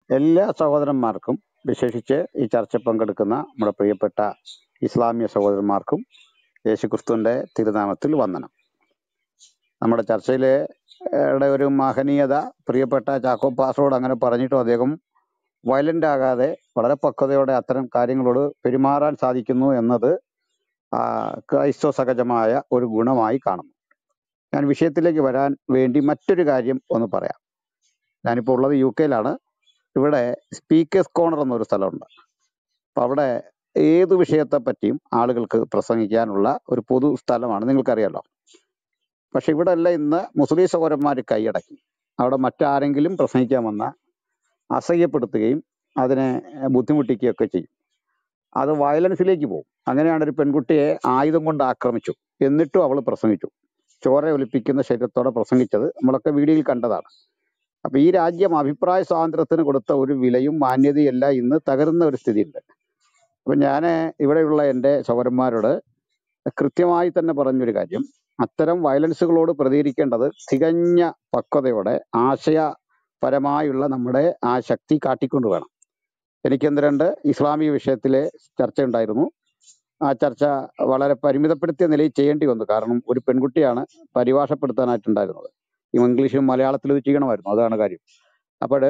എല്ലാ സഹോദരന്മാർക്കും വിശേഷിച്ച് ഈ ചർച്ച പങ്കെടുക്കുന്ന നമ്മുടെ പ്രിയപ്പെട്ട ഇസ്ലാമിക സഹോദരന്മാർക്കും യേശുക്രിസ്തുവിന്റെ തിരുനാമത്തിൽ വന്ദനം നമ്മുടെ ചർച്ചയിലെ യുടെ ഒരു മഹനീയത പ്രിയപ്പെട്ട ചാക്കോ പാസോട് അങ്ങനെ പറഞ്ഞിട്ടും അദ്ദേഹം വയലന്റ് ആകാതെ വളരെ പക്വതയോടെ അത്തരം കാര്യങ്ങളോട് പെരുമാറാൻ സാധിക്കുന്നു എന്നത് ആ, ക്രൈസ്തവ സഹജമായ ഒരു ഗുണമായി കാണുന്നു ഞാൻ വിഷയത്തിലേക്ക് വരാൻ വേണ്ടി മറ്റൊരു കാര്യം ഒന്ന് പറയാം ഞാനിപ്പോൾ ഉള്ളത് യു കെയിലാണ് ഇവിടെ സ്പീക്കേഴ്സ് കോർണർ എന്നൊരു സ്ഥലമുണ്ട് അപ്പൊ അവിടെ ഏത് വിഷയത്തെ പറ്റിയും ആളുകൾക്ക് പ്രസംഗിക്കാനുള്ള ഒരു പൊതു സ്ഥലമാണ് നിങ്ങൾക്കറിയാലോ പക്ഷെ ഇവിടെ അല്ല ഇന്ന് മുസ്ലിം സഹോദരന്മാർ കൈയടക്കി അവിടെ മറ്റാരെങ്കിലും പ്രസംഗിക്കാൻ വന്ന അസഹ്യപ്പെടുത്തുകയും അതിനെ ബുദ്ധിമുട്ടിക്കുകയൊക്കെ ചെയ്യും അത് വയലൻസിലേക്ക് പോകും അങ്ങനെയാണ് ഒരു പെൺകുട്ടിയെ ആയുധം കൊണ്ട് ആക്രമിച്ചു എന്നിട്ടും അവൾ പ്രസംഗിച്ചു ചോര ഒലിപ്പിക്കുന്ന ശരീരത്തോടെ പ്രസംഗിച്ചത് നമ്മളൊക്കെ വീഡിയോയിൽ കണ്ടതാണ് അപ്പൊ ഈ രാജ്യം അഭിപ്രായ സ്വാതന്ത്ര്യത്തിന് കൊടുത്ത ഒരു വിലയും മാന്യതയും എല്ലാം ഇന്ന് തകരുന്ന ഒരു സ്ഥിതിയുണ്ട് അപ്പൊ ഞാൻ ഇവിടെയുള്ള എൻ്റെ സൗരന്മാരോട് കൃത്യമായി തന്നെ പറഞ്ഞൊരു കാര്യം അത്തരം വയലൻസുകളോട് പ്രതികരിക്കേണ്ടത് തികഞ്ഞ പക്വതയോടെ ആശയപരമായുള്ള നമ്മുടെ ആ ശക്തി കാട്ടിക്കൊണ്ട് വേണം എനിക്ക് ഒന്ന് രണ്ട് ഇസ്ലാമിക വിഷയത്തിലെ ചർച്ച ഉണ്ടായിരുന്നു ആ ചർച്ച വളരെ പരിമിതപ്പെടുത്തിയ നിലയിൽ ചെയ്യേണ്ടി വന്നു കാരണം ഒരു പെൺകുട്ടിയാണ് പരിഭാഷപ്പെടുത്താനായിട്ടുണ്ടായിരുന്നത് ഈ ഇംഗ്ലീഷും മലയാളത്തിലും ഇത് ചെയ്യണമായിരുന്നു അതാണ് കാര്യം അപ്പോൾ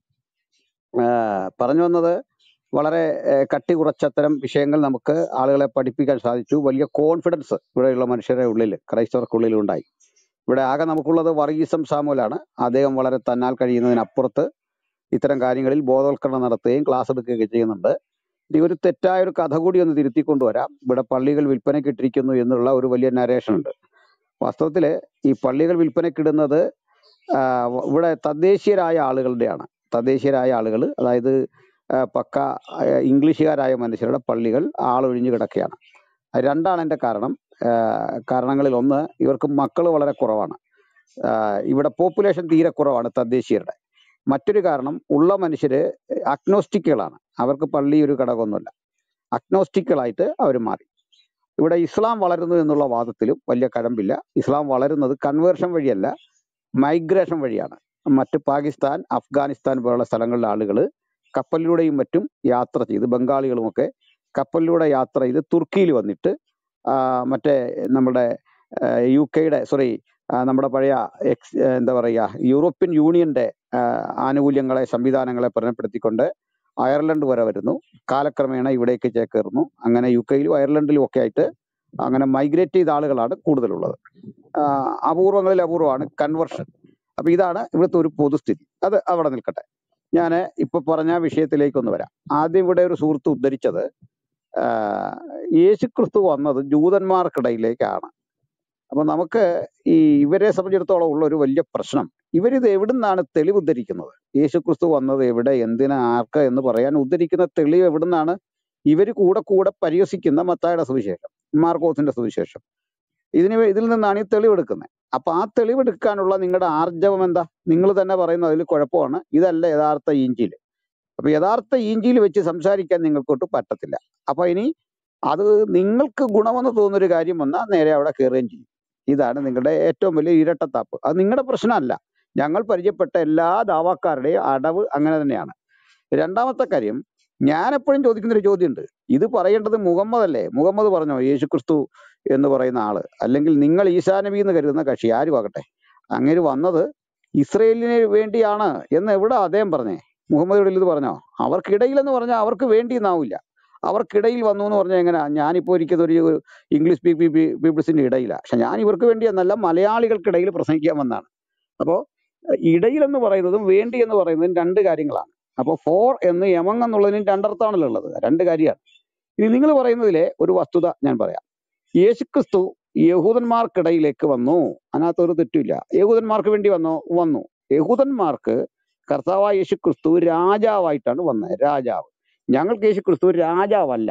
പറഞ്ഞു വന്നത് വളരെ ഏഹ്, കട്ടി കുറച്ചത്തരം വിഷയങ്ങൾ നമുക്ക് ആളുകളെ പഠിപ്പിക്കാൻ സാധിച്ചു വലിയ കോൺഫിഡൻസ് ഇവിടെയുള്ള മനുഷ്യരുടെ ഉള്ളിൽ ക്രൈസ്തവർക്കുള്ളിൽ ഉണ്ടായി ഇവിടെ ആകെ നമുക്കുള്ളത് വർഗീസം സാമുലാണ് അദ്ദേഹം വളരെ തന്നാൽ കഴിയുന്നതിനപ്പുറത്ത് ഇത്തരം കാര്യങ്ങളിൽ ബോധവൽക്കരണം നടത്തുകയും ക്ലാസ് എടുക്കുകയൊക്കെ ചെയ്യുന്നുണ്ട് ഇനി ഒരു തെറ്റായ ഒരു കഥ കൂടി ഒന്ന് തിരുത്തിക്കൊണ്ടുവരാം ഇവിടെ പള്ളികൾ വിൽപ്പനയ്ക്ക് ഇട്ടിരിക്കുന്നു എന്നുള്ള ഒരു വലിയ നരേഷൻ ഉണ്ട് വാസ്തവത്തില് ഈ പള്ളികൾ വിൽപ്പനയ്ക്കിടുന്നത് ആ, ഇവിടെ തദ്ദേശീയരായ ആളുകളുടെയാണ് തദ്ദേശീയരായ ആളുകൾ അതായത് ആ, പക്ക ആ, ഇംഗ്ലീഷുകാരായ മനുഷ്യരുടെ പള്ളികൾ ആളൊഴിഞ്ഞു കിടക്കുകയാണ് അത് രണ്ടാണ് എൻ്റെ കാരണം ആ, കാരണങ്ങളിൽ ഒന്ന് ഇവർക്ക് മക്കൾ വളരെ കുറവാണ് ആ, ഇവിടെ പോപ്പുലേഷൻ തീരെ കുറവാണ് തദ്ദേശീയരുടെ മറ്റൊരു കാരണം ഉള്ള മനുഷ്യര് അഗ്നോസ്റ്റിക്കുകളാണ് അവർക്ക് പള്ളി ഒരു ഘടകമൊന്നുമില്ല അഗ്നോസ്റ്റിക്കുകളായിട്ട് അവർ മാറി ഇവിടെ ഇസ്ലാം വളരുന്നു എന്നുള്ള വാദത്തിലും വലിയ കഴമ്പില്ല ഇസ്ലാം വളരുന്നത് കൺവേർഷൻ വഴിയല്ല മൈഗ്രേഷൻ വഴിയാണ് മറ്റ് പാകിസ്ഥാൻ അഫ്ഗാനിസ്ഥാൻ പോലുള്ള സ്ഥലങ്ങളിലെ ആളുകൾ കപ്പലിലൂടെയും മറ്റും യാത്ര ചെയ്ത് ബംഗാളികളുമൊക്കെ കപ്പലിലൂടെ യാത്ര ചെയ്ത് തുർക്കിയിൽ വന്നിട്ട് ആ, മറ്റേ നമ്മുടെ യു കെയുടെ സോറി നമ്മുടെ പഴയ എക്സ് എന്താ പറയുക യൂറോപ്യൻ യൂണിയന്റെ ആ, ആനുകൂല്യങ്ങളെ സംവിധാനങ്ങളെ പരിണപ്പെടുത്തിക്കൊണ്ട് അയർലൻഡ് വരെ വരുന്നു കാലക്രമേണ ഇവിടേക്ക് ചേക്കേറുന്നു അങ്ങനെ യു കെയിലും അയർലൻഡിലും ഒക്കെ ആയിട്ട് അങ്ങനെ മൈഗ്രേറ്റ് ചെയ്ത ആളുകളാണ് കൂടുതലുള്ളത് ആ, അപൂർവങ്ങളിൽ അപൂർവമാണ് കൺവർഷൻ അപ്പൊ ഇതാണ് ഇവിടുത്തെ ഒരു പൊതുസ്ഥിതി അത് അവിടെ നിൽക്കട്ടെ ഞാൻ ഇപ്പൊ പറഞ്ഞ വിഷയത്തിലേക്ക് ഒന്ന് വരാം ആദ്യം ഇവിടെ ഒരു സുഹൃത്ത് ഉദ്ധരിച്ചത് ആ, യേശുക്രിസ്തു വന്നത് ജൂതന്മാർക്കിടയിലേക്കാണ് അപ്പൊ നമുക്ക് ഈ ഇവരെ സംബന്ധിച്ചിടത്തോളം ഉള്ള ഒരു വലിയ പ്രശ്നം ഇവരിത് എവിടുന്നാണ് തെളിവ് ഉദ്ധരിക്കുന്നത് യേശുക്രിസ്തു വന്നത് എവിടെ എന്തിനാ ആർക്ക് എന്ന് പറയാൻ ഉദ്ധരിക്കുന്ന തെളിവ് എവിടുന്നാണ് ഇവർ കൂടെ കൂടെ പരിഹസിക്കുന്ന മത്തായുടെ സുവിശേഷം മാർക്കോസിന്റെ സുവിശേഷം ഇതിന് വേ- ഇതിൽ നിന്നാണ് ഈ തെളിവെടുക്കുന്നത് അപ്പൊ ആ തെളിവെടുക്കാനുള്ള നിങ്ങളുടെ ആർജവം എന്താ നിങ്ങൾ തന്നെ പറയുന്നത് അതിൽ കുഴപ്പമാണ് ഇതല്ല യഥാർത്ഥ ഈഞ്ചിൽ അപ്പൊ യഥാർത്ഥ ഈഞ്ചിയിൽ വെച്ച് സംസാരിക്കാൻ നിങ്ങൾക്കൊട്ട് പറ്റത്തില്ല അപ്പൊ ഇനി അത് നിങ്ങൾക്ക് ഗുണമെന്ന് തോന്നുന്നൊരു കാര്യം വന്നാൽ നേരെ അവിടെ കയറുകയും ചെയ്യും ഇതാണ് നിങ്ങളുടെ ഏറ്റവും വലിയ ഇരട്ടത്താപ്പ് അത് നിങ്ങളുടെ പ്രശ്നമല്ല ഞങ്ങൾ പരിചയപ്പെട്ട എല്ലാ ദാവാക്കാരുടെയും അടവ് അങ്ങനെ തന്നെയാണ് രണ്ടാമത്തെ കാര്യം ഞാൻ എപ്പോഴും ചോദിക്കുന്ന ഒരു ചോദ്യമുണ്ട് ഇത് പറയേണ്ടത് മുഹമ്മദ് അല്ലേ മുഹമ്മദ് പറഞ്ഞോ യേശുക്രിസ്തു എന്ന് പറയുന്ന ആള് അല്ലെങ്കിൽ നിങ്ങൾ ഈസാ നബി എന്ന് കരുതുന്ന കക്ഷി ആരും ആകട്ടെ അങ്ങനെ വന്നത് ഇസ്രയേലിന് വേണ്ടിയാണ് എന്ന് എവിടെ അദ്ദേഹം പറഞ്ഞേ മുഹമ്മദ് ഇവിടെ ഇത് പറഞ്ഞോ അവർക്കിടയിൽ എന്ന് പറഞ്ഞാൽ അവർക്ക് വേണ്ടി എന്നാവില്ല അവർക്കിടയിൽ വന്നു എന്ന് പറഞ്ഞാൽ എങ്ങനെ ഞാനിപ്പോ ഇരിക്കുന്ന ഒരു ഒരു ഇംഗ്ലീഷ് സ്പീക്കിംഗ് പീപ്പിൾസിന്റെ ഇടയിലാണ് പക്ഷെ ഞാൻ ഇവർക്ക് വേണ്ടി എന്നല്ല മലയാളികൾക്കിടയിൽ പ്രസംഗിക്കാൻ വന്നതാണ് അപ്പോൾ ഇടയിൽ എന്ന് പറയുന്നതും വേണ്ടി എന്ന് പറയുന്നതും രണ്ട് കാര്യങ്ങളാണ് അപ്പോൾ ഫോർ എന്ന് യമങ് എന്നുള്ളതിനും രണ്ടർത്ഥമാണല്ലോ ഉള്ളത് രണ്ട് കാര്യമാണ് ഇനി നിങ്ങൾ പറയുന്നതിലെ ഒരു വസ്തുത ഞാൻ പറയാം യേശുക്രിസ്തു യഹൂദന്മാർക്കിടയിലേക്ക് വന്നു അതിനകത്ത് ഒരു തെറ്റുമില്ല യഹൂദന്മാർക്ക് വേണ്ടി വന്നോ വന്നു യഹൂദന്മാർക്ക് കർത്താവായ യേശുക്രിസ്തു രാജാവായിട്ടാണ് വന്നത് രാജാവ് ഞങ്ങൾക്ക് യേശുക്രിസ്തു രാജാവല്ല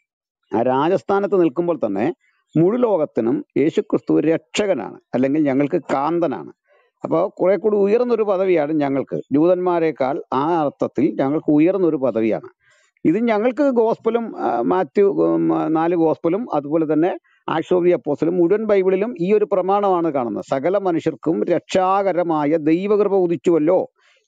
ആ രാജസ്ഥാനത്ത് നിൽക്കുമ്പോൾ തന്നെ മുഴുലോകത്തിനും യേശുക്രിസ്തു രക്ഷകനാണ് അല്ലെങ്കിൽ ഞങ്ങൾക്ക് കാന്തനാണ് അപ്പോൾ കുറെ കൂടി ഉയർന്നൊരു പദവിയാണ് ഞങ്ങൾക്ക് ജൂതന്മാരെക്കാൾ ആ അർത്ഥത്തിൽ ഞങ്ങൾക്ക് ഉയർന്നൊരു പദവിയാണ് ഇത് ഞങ്ങൾക്ക് ഗോസ്പലും ആ, മാത്യു ഉം, ആ, നാല് ഗോസ്പലും അതുപോലെ തന്നെ ആക്ഷോഭി അപ്പോസ്തലും മുഴുവൻ ബൈബിളിലും ഈ ഒരു പ്രമാണമാണ് കാണുന്നത് സകല മനുഷ്യർക്കും രക്ഷാകരമായ ദൈവകൃപ ഉദിച്ചുവല്ലോ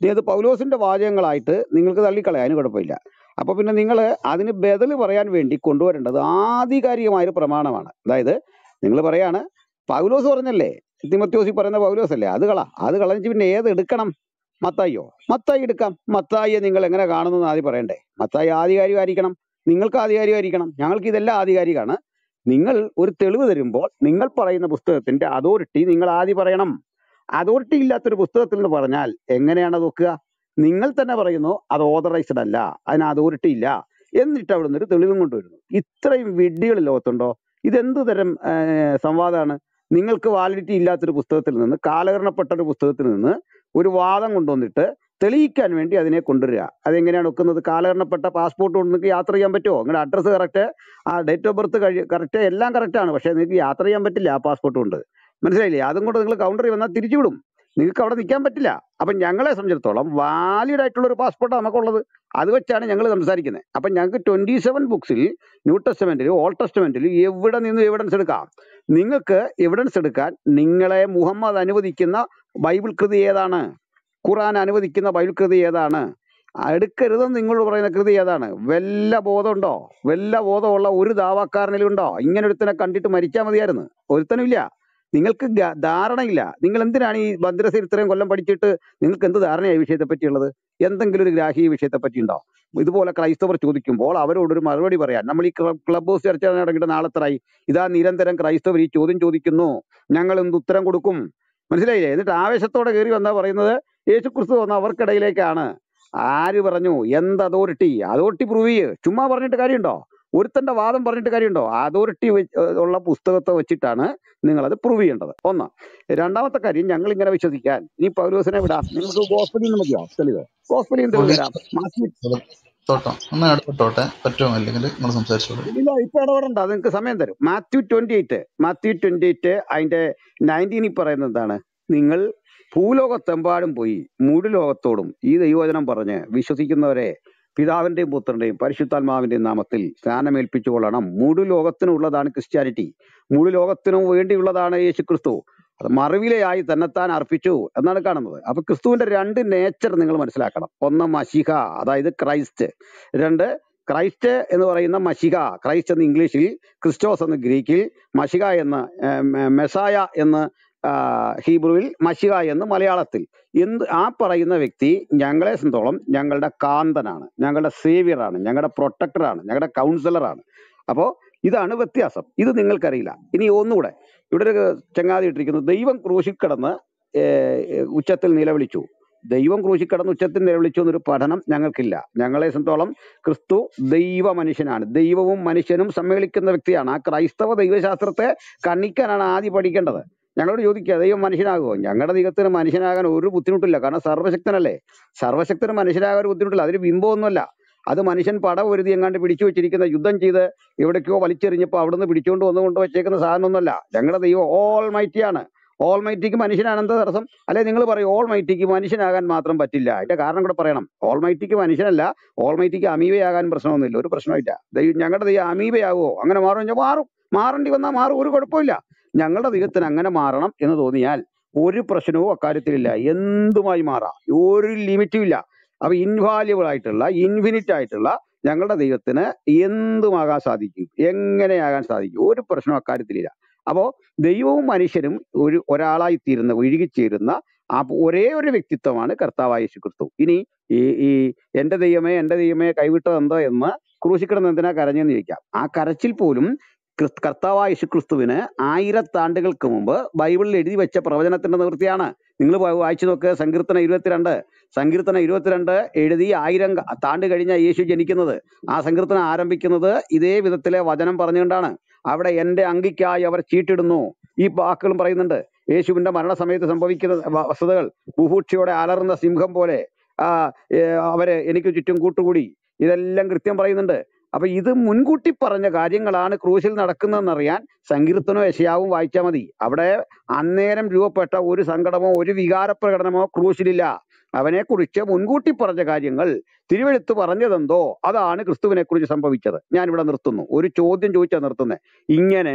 ഇനി അത് പൗലോസിന്റെ വാചകങ്ങളായിട്ട് നിങ്ങൾക്ക് തള്ളിക്കളയാൻ കുഴപ്പമില്ല അപ്പൊ പിന്നെ നിങ്ങൾ അതിന് ബദൽ പറയാൻ വേണ്ടി കൊണ്ടുവരേണ്ടത് ആധികാരികമായ ഒരു പ്രമാണമാണ് അതായത് നിങ്ങൾ പറയാണ് പൗലോസ് പറഞ്ഞല്ലേ തിമത്യോസി പറയുന്ന പൗലോസ് അല്ലേ അത് കള അത് കളഞ്ഞിട്ട് പിന്നെ ഏത് എടുക്കണം മത്തായിയോ മത്തായി എടുക്കാം മത്തായിയെ നിങ്ങൾ എങ്ങനെ കാണുന്നു എന്ന് ആദ്യം പറയണ്ടേ മത്തായി ആധികാരികമായിരിക്കണം നിങ്ങൾക്ക് ആധികാരികമായിരിക്കണം ഞങ്ങൾക്ക് ഇതെല്ലാം ആധികാരികമാണ് നിങ്ങൾ ഒരു തെളിവ് തരുമ്പോൾ നിങ്ങൾ പറയുന്ന പുസ്തകത്തിന്റെ അതോറിറ്റി നിങ്ങൾ ആദ്യം പറയണം അതോറിറ്റി ഇല്ലാത്തൊരു പുസ്തകത്തിൽ എന്ന് പറഞ്ഞാൽ എങ്ങനെയാണ് അത് വെക്കുക നിങ്ങൾ തന്നെ പറയുന്നു അത് ഓതറൈസ്ഡ് അല്ല അതിന് അതോറിറ്റി ഇല്ല എന്നിട്ട് അവിടെ നിന്ന് ഒരു തെളിവും കൊണ്ടുവരുന്നു ഇത്രയും വിഡ്ഢികൾ ലോകത്തുണ്ടോ ഇതെന്ത് തരം ആ, സംവാദമാണ് നിങ്ങൾക്ക് വാലിഡിറ്റി ഇല്ലാത്തൊരു പുസ്തകത്തിൽ നിന്ന് കാലഹരണപ്പെട്ട ഒരു പുസ്തകത്തിൽ നിന്ന് ഒരു വാദം കൊണ്ടുവന്നിട്ട് തെളിയിക്കാൻ വേണ്ടി അതിനെ കൊണ്ടുവരിക അതെങ്ങനെയാണ് വെക്കുന്നത് കാലഹരണപ്പെട്ട പാസ്പോർട്ട് കൊണ്ട് നിങ്ങൾക്ക് യാത്ര ചെയ്യാൻ പറ്റുമോ നിങ്ങളുടെ അഡ്രസ്സ് കറക്റ്റ് ആ ഡേറ്റ് ഓഫ് ബർത്ത് കഴി കറക്റ്റ് എല്ലാം കറക്റ്റ് ആണ് പക്ഷേ നിങ്ങൾക്ക് യാത്ര ചെയ്യാൻ പറ്റില്ല ആ പാസ്പോർട്ട് കൊണ്ട് മനസ്സിലായില്ലേ അതും കൊണ്ട് നിങ്ങൾ കൗണ്ടറിൽ വന്നാൽ തിരിച്ചു വിടും നിങ്ങൾക്ക് അവിടെ നിൽക്കാൻ പറ്റില്ല അപ്പം ഞങ്ങളെ സംബന്ധിച്ചിടത്തോളം വാലിഡ് ആയിട്ടുള്ള ഒരു പാസ്പോർട്ട് നമുക്കുള്ളത് അത് വെച്ചാണ് ഞങ്ങൾ സംസാരിക്കുന്നത് അപ്പം ഞങ്ങൾക്ക് ട്വന്റി സെവൻ ബുക്സിൽ ന്യൂ ടെസ്റ്റമെന്റിൽ ഓൾഡ് ടെസ്റ്റമെന്റിൽ എവിടെ നിന്ന് എവിഡൻസ് എടുക്കാം നിങ്ങൾക്ക് എവിഡൻസ് എടുക്കാൻ നിങ്ങളെ മുഹമ്മദ് അനുവദിക്കുന്ന ബൈബിൾ കൃതി ഏതാണ് ഖുർആൻ അനുവദിക്കുന്ന ബൈബിൾ കൃതി ഏതാണ് ആ, എടുക്കരുതെന്ന് നിങ്ങൾ പറയുന്ന കൃതി ഏതാണ് വല്ല ബോധമുണ്ടോ വല്ല ബോധമുള്ള ഒരു ദാവാക്കാരനിലും ഉണ്ടോ ഇങ്ങനെ ഒരുത്തനെ കണ്ടിട്ട് മരിച്ചാൽ മതിയായിരുന്നു ഒരുത്തനും ഇല്ല നിങ്ങൾക്ക് ഗ- ധാരണയില്ല നിങ്ങൾ എന്തിനാണ് ഈ ഭദ്രസയിൽ ഇത്രയും കൊല്ലം പഠിച്ചിട്ട് നിങ്ങൾക്ക് എന്ത് ധാരണയാണ് ഈ വിഷയത്തെ പറ്റിയുള്ളത് എന്തെങ്കിലും ഒരു ഗ്രാഹീയ വിഷയത്തെ പറ്റി ഉണ്ടോ ഇതുപോലെ ക്രൈസ്തവർ ചോദിക്കുമ്പോൾ അവരോടൊരു മറുപടി പറയാൻ നമ്മൾ ഈ ക്ലബ് ഹൗസ് ചർച്ച നടക്കിയിട്ട് നാളെത്തറായി ഇതാ നിരന്തരം ക്രൈസ്തവർ ഈ ചോദ്യം ചോദിക്കുന്നു ഞങ്ങൾ എന്ത് ഉത്തരം കൊടുക്കും മനസ്സിലായില്ലേ എന്നിട്ട് ആവേശത്തോടെ കയറി വന്നാ പറയുന്നത് യേശു ക്രിസ്തു വന്ന അവർക്കിടയിലേക്കാണ് ആര് പറഞ്ഞു എന്ത് അതോറിറ്റി അതോറിറ്റി പ്രൂവ് ചെയ്യ് ചുമ്മാ പറഞ്ഞിട്ട് കാര്യമുണ്ടോ ഒരുത്തന്റെ വാദം പറഞ്ഞിട്ട് കാര്യമുണ്ടോ അതോറിറ്റി ഉള്ള പുസ്തകത്തെ വെച്ചിട്ടാണ് നിങ്ങൾ അത് പ്രൂവ് ചെയ്യേണ്ടത് ഒന്ന് രണ്ടാമത്തെ കാര്യം ഞങ്ങൾ ഇങ്ങനെ വിശ്വസിക്കാൻ ഈ പൗലോസിനെ വിടാം നിങ്ങൾക്ക് ഗോസ്പലിൽ നിന്ന് മതിയോ തെളിവ് ഗോസ്പലിൽ നിന്ന് തെളിവ് ഓക്കെ തരാം മാത്യു തോട്ടം ഒന്ന് ഇടപെട്ടോട്ടെ പറ്റുമോ അല്ലെങ്കിൽ നിങ്ങൾ സംസാരിച്ചോളൂ ഇല്ല ഇപ്പൊ ഇടപെടണ്ട അത് നിങ്ങൾക്ക് സമയം തരും Matthew twenty eight Matthew twenty eight അതിന്റെ നയൻറ്റീനിൽ പറയുന്നത് എന്താണ് നിങ്ങൾ ഭൂലോകത്തെമ്പാടും പോയി മുഴു ലോകത്തോടും ഈ ദൈവവചനം പറഞ്ഞ് വിശ്വസിക്കുന്നവരെ പിതാവിന്റെയും പുത്രന്റെയും പരിശുദ്ധാത്മാവിന്റെയും നാമത്തിൽ സ്നാനമേൽപ്പിച്ചു കൊള്ളണം മുഴു ലോകത്തിനുള്ളതാണ് ക്രിസ്ത്യാനിറ്റി മുഴു ലോകത്തിനും വേണ്ടിയുള്ളതാണ് യേശു ക്രിസ്തു അത് മറിവിലെയായി തന്നെത്താൻ അർപ്പിച്ചു എന്നാണ് കാണുന്നത് അപ്പൊ ക്രിസ്തുവിന്റെ രണ്ട് നേച്ചർ നിങ്ങൾ മനസ്സിലാക്കണം ഒന്ന് മഷിഹ അതായത് ക്രൈസ്റ്റ് രണ്ട് ക്രൈസ്റ്റ് എന്ന് പറയുന്ന മഷിക ക്രൈസ്റ്റ് എന്ന് ഇംഗ്ലീഷിൽ ക്രിസ്റ്റോസ് എന്ന് ഗ്രീക്കിൽ മഷിക എന്ന് ഏർ, മെ- മെസായ എന്ന് ആ, ഹീബ്രുവിൽ മഷിക എന്ന് മലയാളത്തിൽ എന്ത് ആ പറയുന്ന വ്യക്തി ഞങ്ങളെ സംബന്ധിച്ചോളം ഞങ്ങളുടെ കാന്തനാണ് ഞങ്ങളുടെ സേവിയറാണ് ഞങ്ങളുടെ പ്രൊട്ടക്ടറാണ് ഞങ്ങളുടെ കൗൺസിലറാണ് അപ്പോൾ ഇതാണ് വ്യത്യാസം ഇത് നിങ്ങൾക്കറിയില്ല ഇനി ഒന്നുകൂടെ ഇവിടെ ഒരു ചങ്ങാതി ഇട്ടിരിക്കുന്നു ദൈവം ക്രൂശിൽ കിടന്ന് ഏർ, ഉച്ചത്തിൽ നിലവിളിച്ചു ദൈവം ക്രൂശിൽ കിടന്ന് ഉച്ചത്തിൽ നിലവിളിച്ചു എന്നൊരു പഠനം ഞങ്ങൾക്കില്ല ഞങ്ങളെ സംബന്ധിച്ചോളം ക്രിസ്തു ദൈവ മനുഷ്യനാണ് ദൈവവും മനുഷ്യനും സമ്മേളിക്കുന്ന വ്യക്തിയാണ് ആ ക്രൈസ്തവ ദൈവശാസ്ത്രത്തെ കണ്ണിക്കാനാണ് ആദ്യം പഠിക്കേണ്ടത് ഞങ്ങളോട് ചോദിക്കുക ദൈവം മനുഷ്യനാകുമോ ഞങ്ങളുടെ ദൈവത്തിന് മനുഷ്യനാകാൻ ഒരു ബുദ്ധിമുട്ടില്ല കാരണം സർവശക്തനല്ലേ സർവശക്തന് മനുഷ്യനാകാൻ ഒരു ബുദ്ധിമുട്ടില്ല അതൊരു ബിംബമൊന്നുമല്ല അത് മനുഷ്യൻ പടം ഒരുതി എങ്ങാണ്ട് പിടിച്ചു വെച്ചിരിക്കുന്ന യുദ്ധം ചെയ്ത് എവിടേക്കോ വലിച്ചെറിഞ്ഞപ്പോൾ അവിടുന്ന് പിടിച്ചുകൊണ്ട് വന്നു കൊണ്ട് വെച്ചേക്കുന്ന സാധനമൊന്നുമല്ല ഞങ്ങളുടെ ദൈവം ഓൾ മൈറ്റിയാണ് ഓൾ മൈറ്റിക്ക് മനുഷ്യനാണ് എന്താ തടസ്സം അല്ലെ നിങ്ങൾ പറയും ഓൾ മൈറ്റിക്ക് മനുഷ്യനാകാൻ മാത്രം പറ്റില്ല അതിന്റെ കാരണം കൂടെ പറയണം ഓൾ മൈറ്റിക്ക് മനുഷ്യനല്ല ഓൾ മൈറ്റിക്ക് അമീബയാകാൻ പ്രശ്നമൊന്നുമില്ല ഒരു പ്രശ്നമില്ല ദൈവം ഞങ്ങളുടെ ദൈവം അമീബയാകുമോ അങ്ങനെ മാറും മാറും മാറേണ്ടി വന്നാൽ മാറും ഒരു കുഴപ്പമില്ല ഞങ്ങളുടെ ദൈവത്തിന് അങ്ങനെ മാറണം എന്ന് തോന്നിയാൽ ഒരു പ്രശ്നവും അക്കാര്യത്തിലില്ല എന്തുമായി മാറാം ഒരു ലിമിറ്റും ഇല്ല അപ്പൊ ഇൻവാല്യബിൾ ആയിട്ടുള്ള ഇൻഫിനിറ്റ് ആയിട്ടുള്ള ഞങ്ങളുടെ ദൈവത്തിന് എന്തുമാകാൻ സാധിക്കും എങ്ങനെയാകാൻ സാധിക്കും ഒരു പ്രശ്നം അക്കാര്യത്തിലില്ല അപ്പോ ദൈവവും മനുഷ്യരും ഒരു ഒരാളായി തീരുന്ന ഒഴുകിച്ചേരുന്ന ആ ഒരേ ഒരു വ്യക്തിത്വമാണ് കർത്താവായ യേശു ക്രിസ്തു ഇനി ഈ ഈ എന്റെ ദൈവമേ എന്റെ ദൈവമേ കൈവിട്ടതെന്തോ എന്ന് ക്രൂശിക്കിടന്ന് എന്തിനാ കരഞ്ഞെന്ന് ചോദിക്കാം ആ കരച്ചിൽ പോലും ക്രിസ്- കർത്താവായ യേശു ക്രിസ്തുവിന് ആയിരത്താണ്ടുകൾക്ക് മുമ്പ് ബൈബിളിൽ എഴുതി വെച്ച പ്രവചനത്തിന്റെ നിവൃത്തിയാണ് നിങ്ങൾ വായിച്ചു നോക്ക് സങ്കീർത്തനം ഇരുപത്തിരണ്ട് സങ്കീർത്തനം ഇരുപത്തിരണ്ട് എഴുതി ആയിരം ക- താണ്ട് കഴിഞ്ഞ യേശു ജനിക്കുന്നത് ആ സങ്കീർത്തനം ആരംഭിക്കുന്നത് ഇതേ വിധത്തിലെ വചനം പറഞ്ഞുകൊണ്ടാണ് അവിടെ എന്റെ അങ്കിക്കായി അവർ ചീട്ടിടുന്നു ഈ വാക്കുകളും പറയുന്നുണ്ട് യേശുവിന്റെ മരണസമയത്ത് സംഭവിക്കുന്ന വ- വസ്തുതകൾ ബുഭൂക്ഷയോടെ അലറുന്ന സിംഹം പോലെ ആ ഏ, അവര് എനിക്ക് ചുറ്റും കൂട്ടുകൂടി ഇതെല്ലാം കൃത്യം പറയുന്നുണ്ട് അപ്പൊ ഇത് മുൻകൂട്ടി പറഞ്ഞ കാര്യങ്ങളാണ് ക്രൂശിൽ നടക്കുന്നതെന്നറിയാൻ സങ്കീർത്തനോ യശയാവും വായിച്ചാൽ മതി അവിടെ അന്നേരം രൂപപ്പെട്ട ഒരു സങ്കടമോ ഒരു വികാര പ്രകടനമോ ക്രൂശിലില്ല അവനെ കുറിച്ച് മുൻകൂട്ടി പറഞ്ഞ കാര്യങ്ങൾ തിരുവെഴുത്ത് പറഞ്ഞതെന്തോ അതാണ് ക്രിസ്തുവിനെ കുറിച്ച് സംഭവിച്ചത് ഞാൻ ഇവിടെ നിർത്തുന്നു ഒരു ചോദ്യം ചോദിച്ചാൽ നിർത്തുന്നത് ഇങ്ങനെ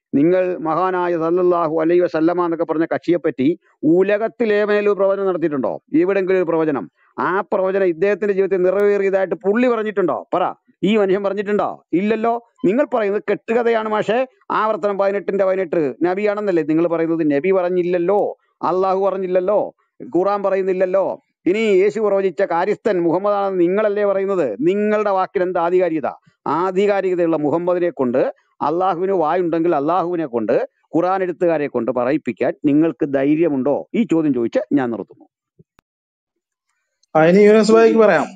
നിങ്ങൾ മഹാനായ സല്ലല്ലാഹു അലൈഹി വസല്ലമ എന്നൊക്കെ പറഞ്ഞ കക്ഷിയെ പറ്റി ഉലകത്തിലേമേലും ഒരു പ്രവചനം നടത്തിയിട്ടുണ്ടോ എവിടെങ്കിലും ഒരു പ്രവചനം ആ പ്രവചനം ഇദ്ദേഹത്തിന്റെ ജീവിതത്തിൽ നിറവേറിയതായിട്ട് പുള്ളി പറഞ്ഞിട്ടുണ്ടോ പറ ഈ മനുഷ്യൻ പറഞ്ഞിട്ടുണ്ടോ ഇല്ലല്ലോ നിങ്ങൾ പറയുന്നത് കെട്ടുകഥയാണ് മാഷെ ആവർത്തനം പതിനെട്ടിന്റെ പതിനെട്ട് നബിയാണെന്നല്ലേ നിങ്ങൾ പറയുന്നത് നബി പറഞ്ഞില്ലല്ലോ അള്ളാഹു പറഞ്ഞില്ലല്ലോ ഖുറാൻ പറയുന്നില്ലല്ലോ ഇനി യേശു പ്രവചിച്ച കാര്യസ്ഥൻ മുഹമ്മദ് ആണെന്ന് നിങ്ങളല്ലേ പറയുന്നത് നിങ്ങളുടെ വാക്കിന് എന്താ ആധികാരികത ആധികാരികതയുള്ള മുഹമ്മദിനെ കൊണ്ട് അള്ളാഹുവിന് വായുണ്ടെങ്കിൽ അള്ളാഹുവിനെ കൊണ്ട് ഖുറാൻ എഴുത്തുകാരെ കൊണ്ട് പറയിപ്പിക്കാൻ നിങ്ങൾക്ക് ധൈര്യമുണ്ടോ ഈ ചോദ്യം ചോദിച്ച് ഞാൻ നിർത്തുന്നു അതിന് യൂനസ് ഭായിക്ക് പറയാം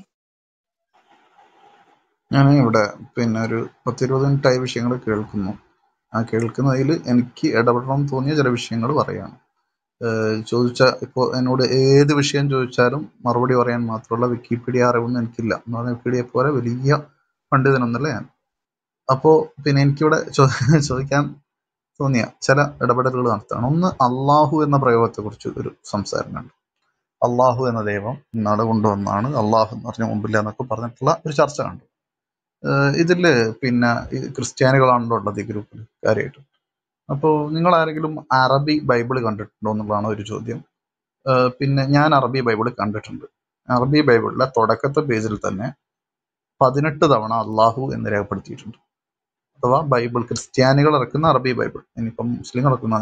ഞാൻ ഇവിടെ പിന്നെ ഒരു പത്തിരുപത് മിനിറ്റായ വിഷയങ്ങൾ കേൾക്കുന്നു ആ കേൾക്കുന്നതിൽ എനിക്ക് ഇടപെടണം എന്ന് തോന്നിയ ചില വിഷയങ്ങൾ പറയാണ് ഏഹ് ചോദിച്ച ഇപ്പോൾ എന്നോട് ഏത് വിഷയം ചോദിച്ചാലും മറുപടി പറയാൻ മാത്രമുള്ള വിക്കിപീഡിയ അറിവൊന്നും എനിക്കില്ല എന്ന് പറഞ്ഞാൽ വിക്കിപീഡിയ പോലെ വലിയ പണ്ഡിതനൊന്നുമല്ല ഞാൻ അപ്പോൾ പിന്നെ എനിക്കിവിടെ ചോ ചോദിക്കാൻ തോന്നിയ ചില ഇടപെടലുകൾ നടത്താണ് ഒന്ന് അള്ളാഹു എന്ന പ്രയോഗത്തെക്കുറിച്ച് ഒരു സംസാരമുണ്ട് അള്ളാഹു എന്ന ദൈവം ഇന്നാളെ കൊണ്ടുവന്നാണ് അള്ളാഹു എന്ന് പറഞ്ഞ മുമ്പില്ല എന്നൊക്കെ പറഞ്ഞിട്ടുള്ള ഒരു ചർച്ച കണ്ടു ഏഹ് ഇതില് പിന്നെ ഈ ക്രിസ്ത്യാനികളാണല്ലോ ഉള്ളത് ഈ ഗ്രൂപ്പിൽ കാര്യമായിട്ട് അപ്പോൾ നിങ്ങൾ ആരെങ്കിലും അറബി ബൈബിൾ കണ്ടിട്ടുണ്ടോ എന്നുള്ളതാണ് ഒരു ചോദ്യം ഏഹ് പിന്നെ ഞാൻ അറബി ബൈബിൾ കണ്ടിട്ടുണ്ട് അറബി ബൈബിളിലെ തുടക്കത്തെ പേജിൽ തന്നെ പതിനെട്ട് തവണ അള്ളാഹു എന്ന് രേഖപ്പെടുത്തിയിട്ടുണ്ട് അഥവാ ബൈബിൾ ക്രിസ്ത്യാനികൾ ഇറക്കുന്ന അറബി ബൈബിൾ ഇനിയിപ്പം മുസ്ലിം ഇറക്കുന്ന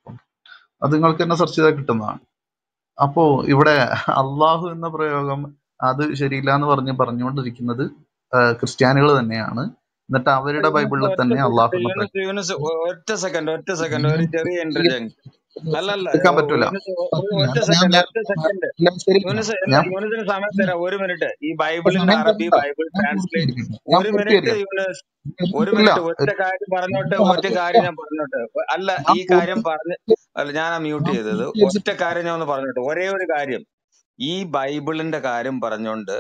അത് നിങ്ങൾക്ക് തന്നെ സെർച്ച് ചെയ്താൽ കിട്ടുന്നതാണ് അപ്പോ ഇവിടെ അള്ളാഹു എന്ന പ്രയോഗം അത് ശരിയില്ല എന്ന് പറഞ്ഞ് പറഞ്ഞുകൊണ്ടിരിക്കുന്നത് ക്രിസ്ത്യാനികൾ തന്നെയാണ് എന്നിട്ട് അവരുടെ യൂനസ് ബൈബിളിൽ ഒറ്റ തന്നെ അള്ളാഹു സെക്കൻഡ് എന്ന പ്രയോഗം യൂനസ് യൂനസ് ഒ- ഒറ്റ സെക്കൻഡ് ഒറ്റ സെക്കൻഡ് ഒരു ചെറിയ ഇന്റർജൻ അല്ലല്ല എടുക്കാൻ പറ്റൂല യൂനസ് ഒ- ഒരു പറ്റില്ല ഒറ്റ ഞാൻ സെക്കൻഡ് ഞാൻ ഒറ്റ സെക്കൻഡ് ഇല്ല, ശരിയില്ല യൂനസ് അല്ല ഞാൻ യൂനസിന് സമയം തരാം ഒരു മിനിറ്റ് ഈ ഇപ്പൊ ബൈബിളിന്റെ സമയം അറബി തരണ്ട ബൈബിൾ ഞാൻ ട്രാൻസ്ലേറ്റ് പൂർത്തീകരിക്കട്ടെ ഞാൻ ഒരു മിനിറ്റ് പൂർത്തീകരിക്കട്ടെ യൂനസ് ഒരു ഇല്ല മിനിറ്റ് ഒറ്റ കാര്യം പറഞ്ഞോട്ട് ഒറ്റ കാര്യം ഞാൻ പറഞ്ഞോട്ട് അല്ല ഞാൻ ഈ കാര്യം പൂർത്തി പറഞ്ഞ് അല്ല ഞാൻ മ്യൂട്ട് ഞാൻ ചെയ്തത് പൂർത്തീകരിച്ചിട്ട് ഒറ്റ കാര്യം ഞാൻ ഒന്ന് പറഞ്ഞോട്ടെ ഒരേ ഒരു കാര്യം ഈ ബൈബിളിന്റെ കാര്യം പറഞ്ഞോണ്ട്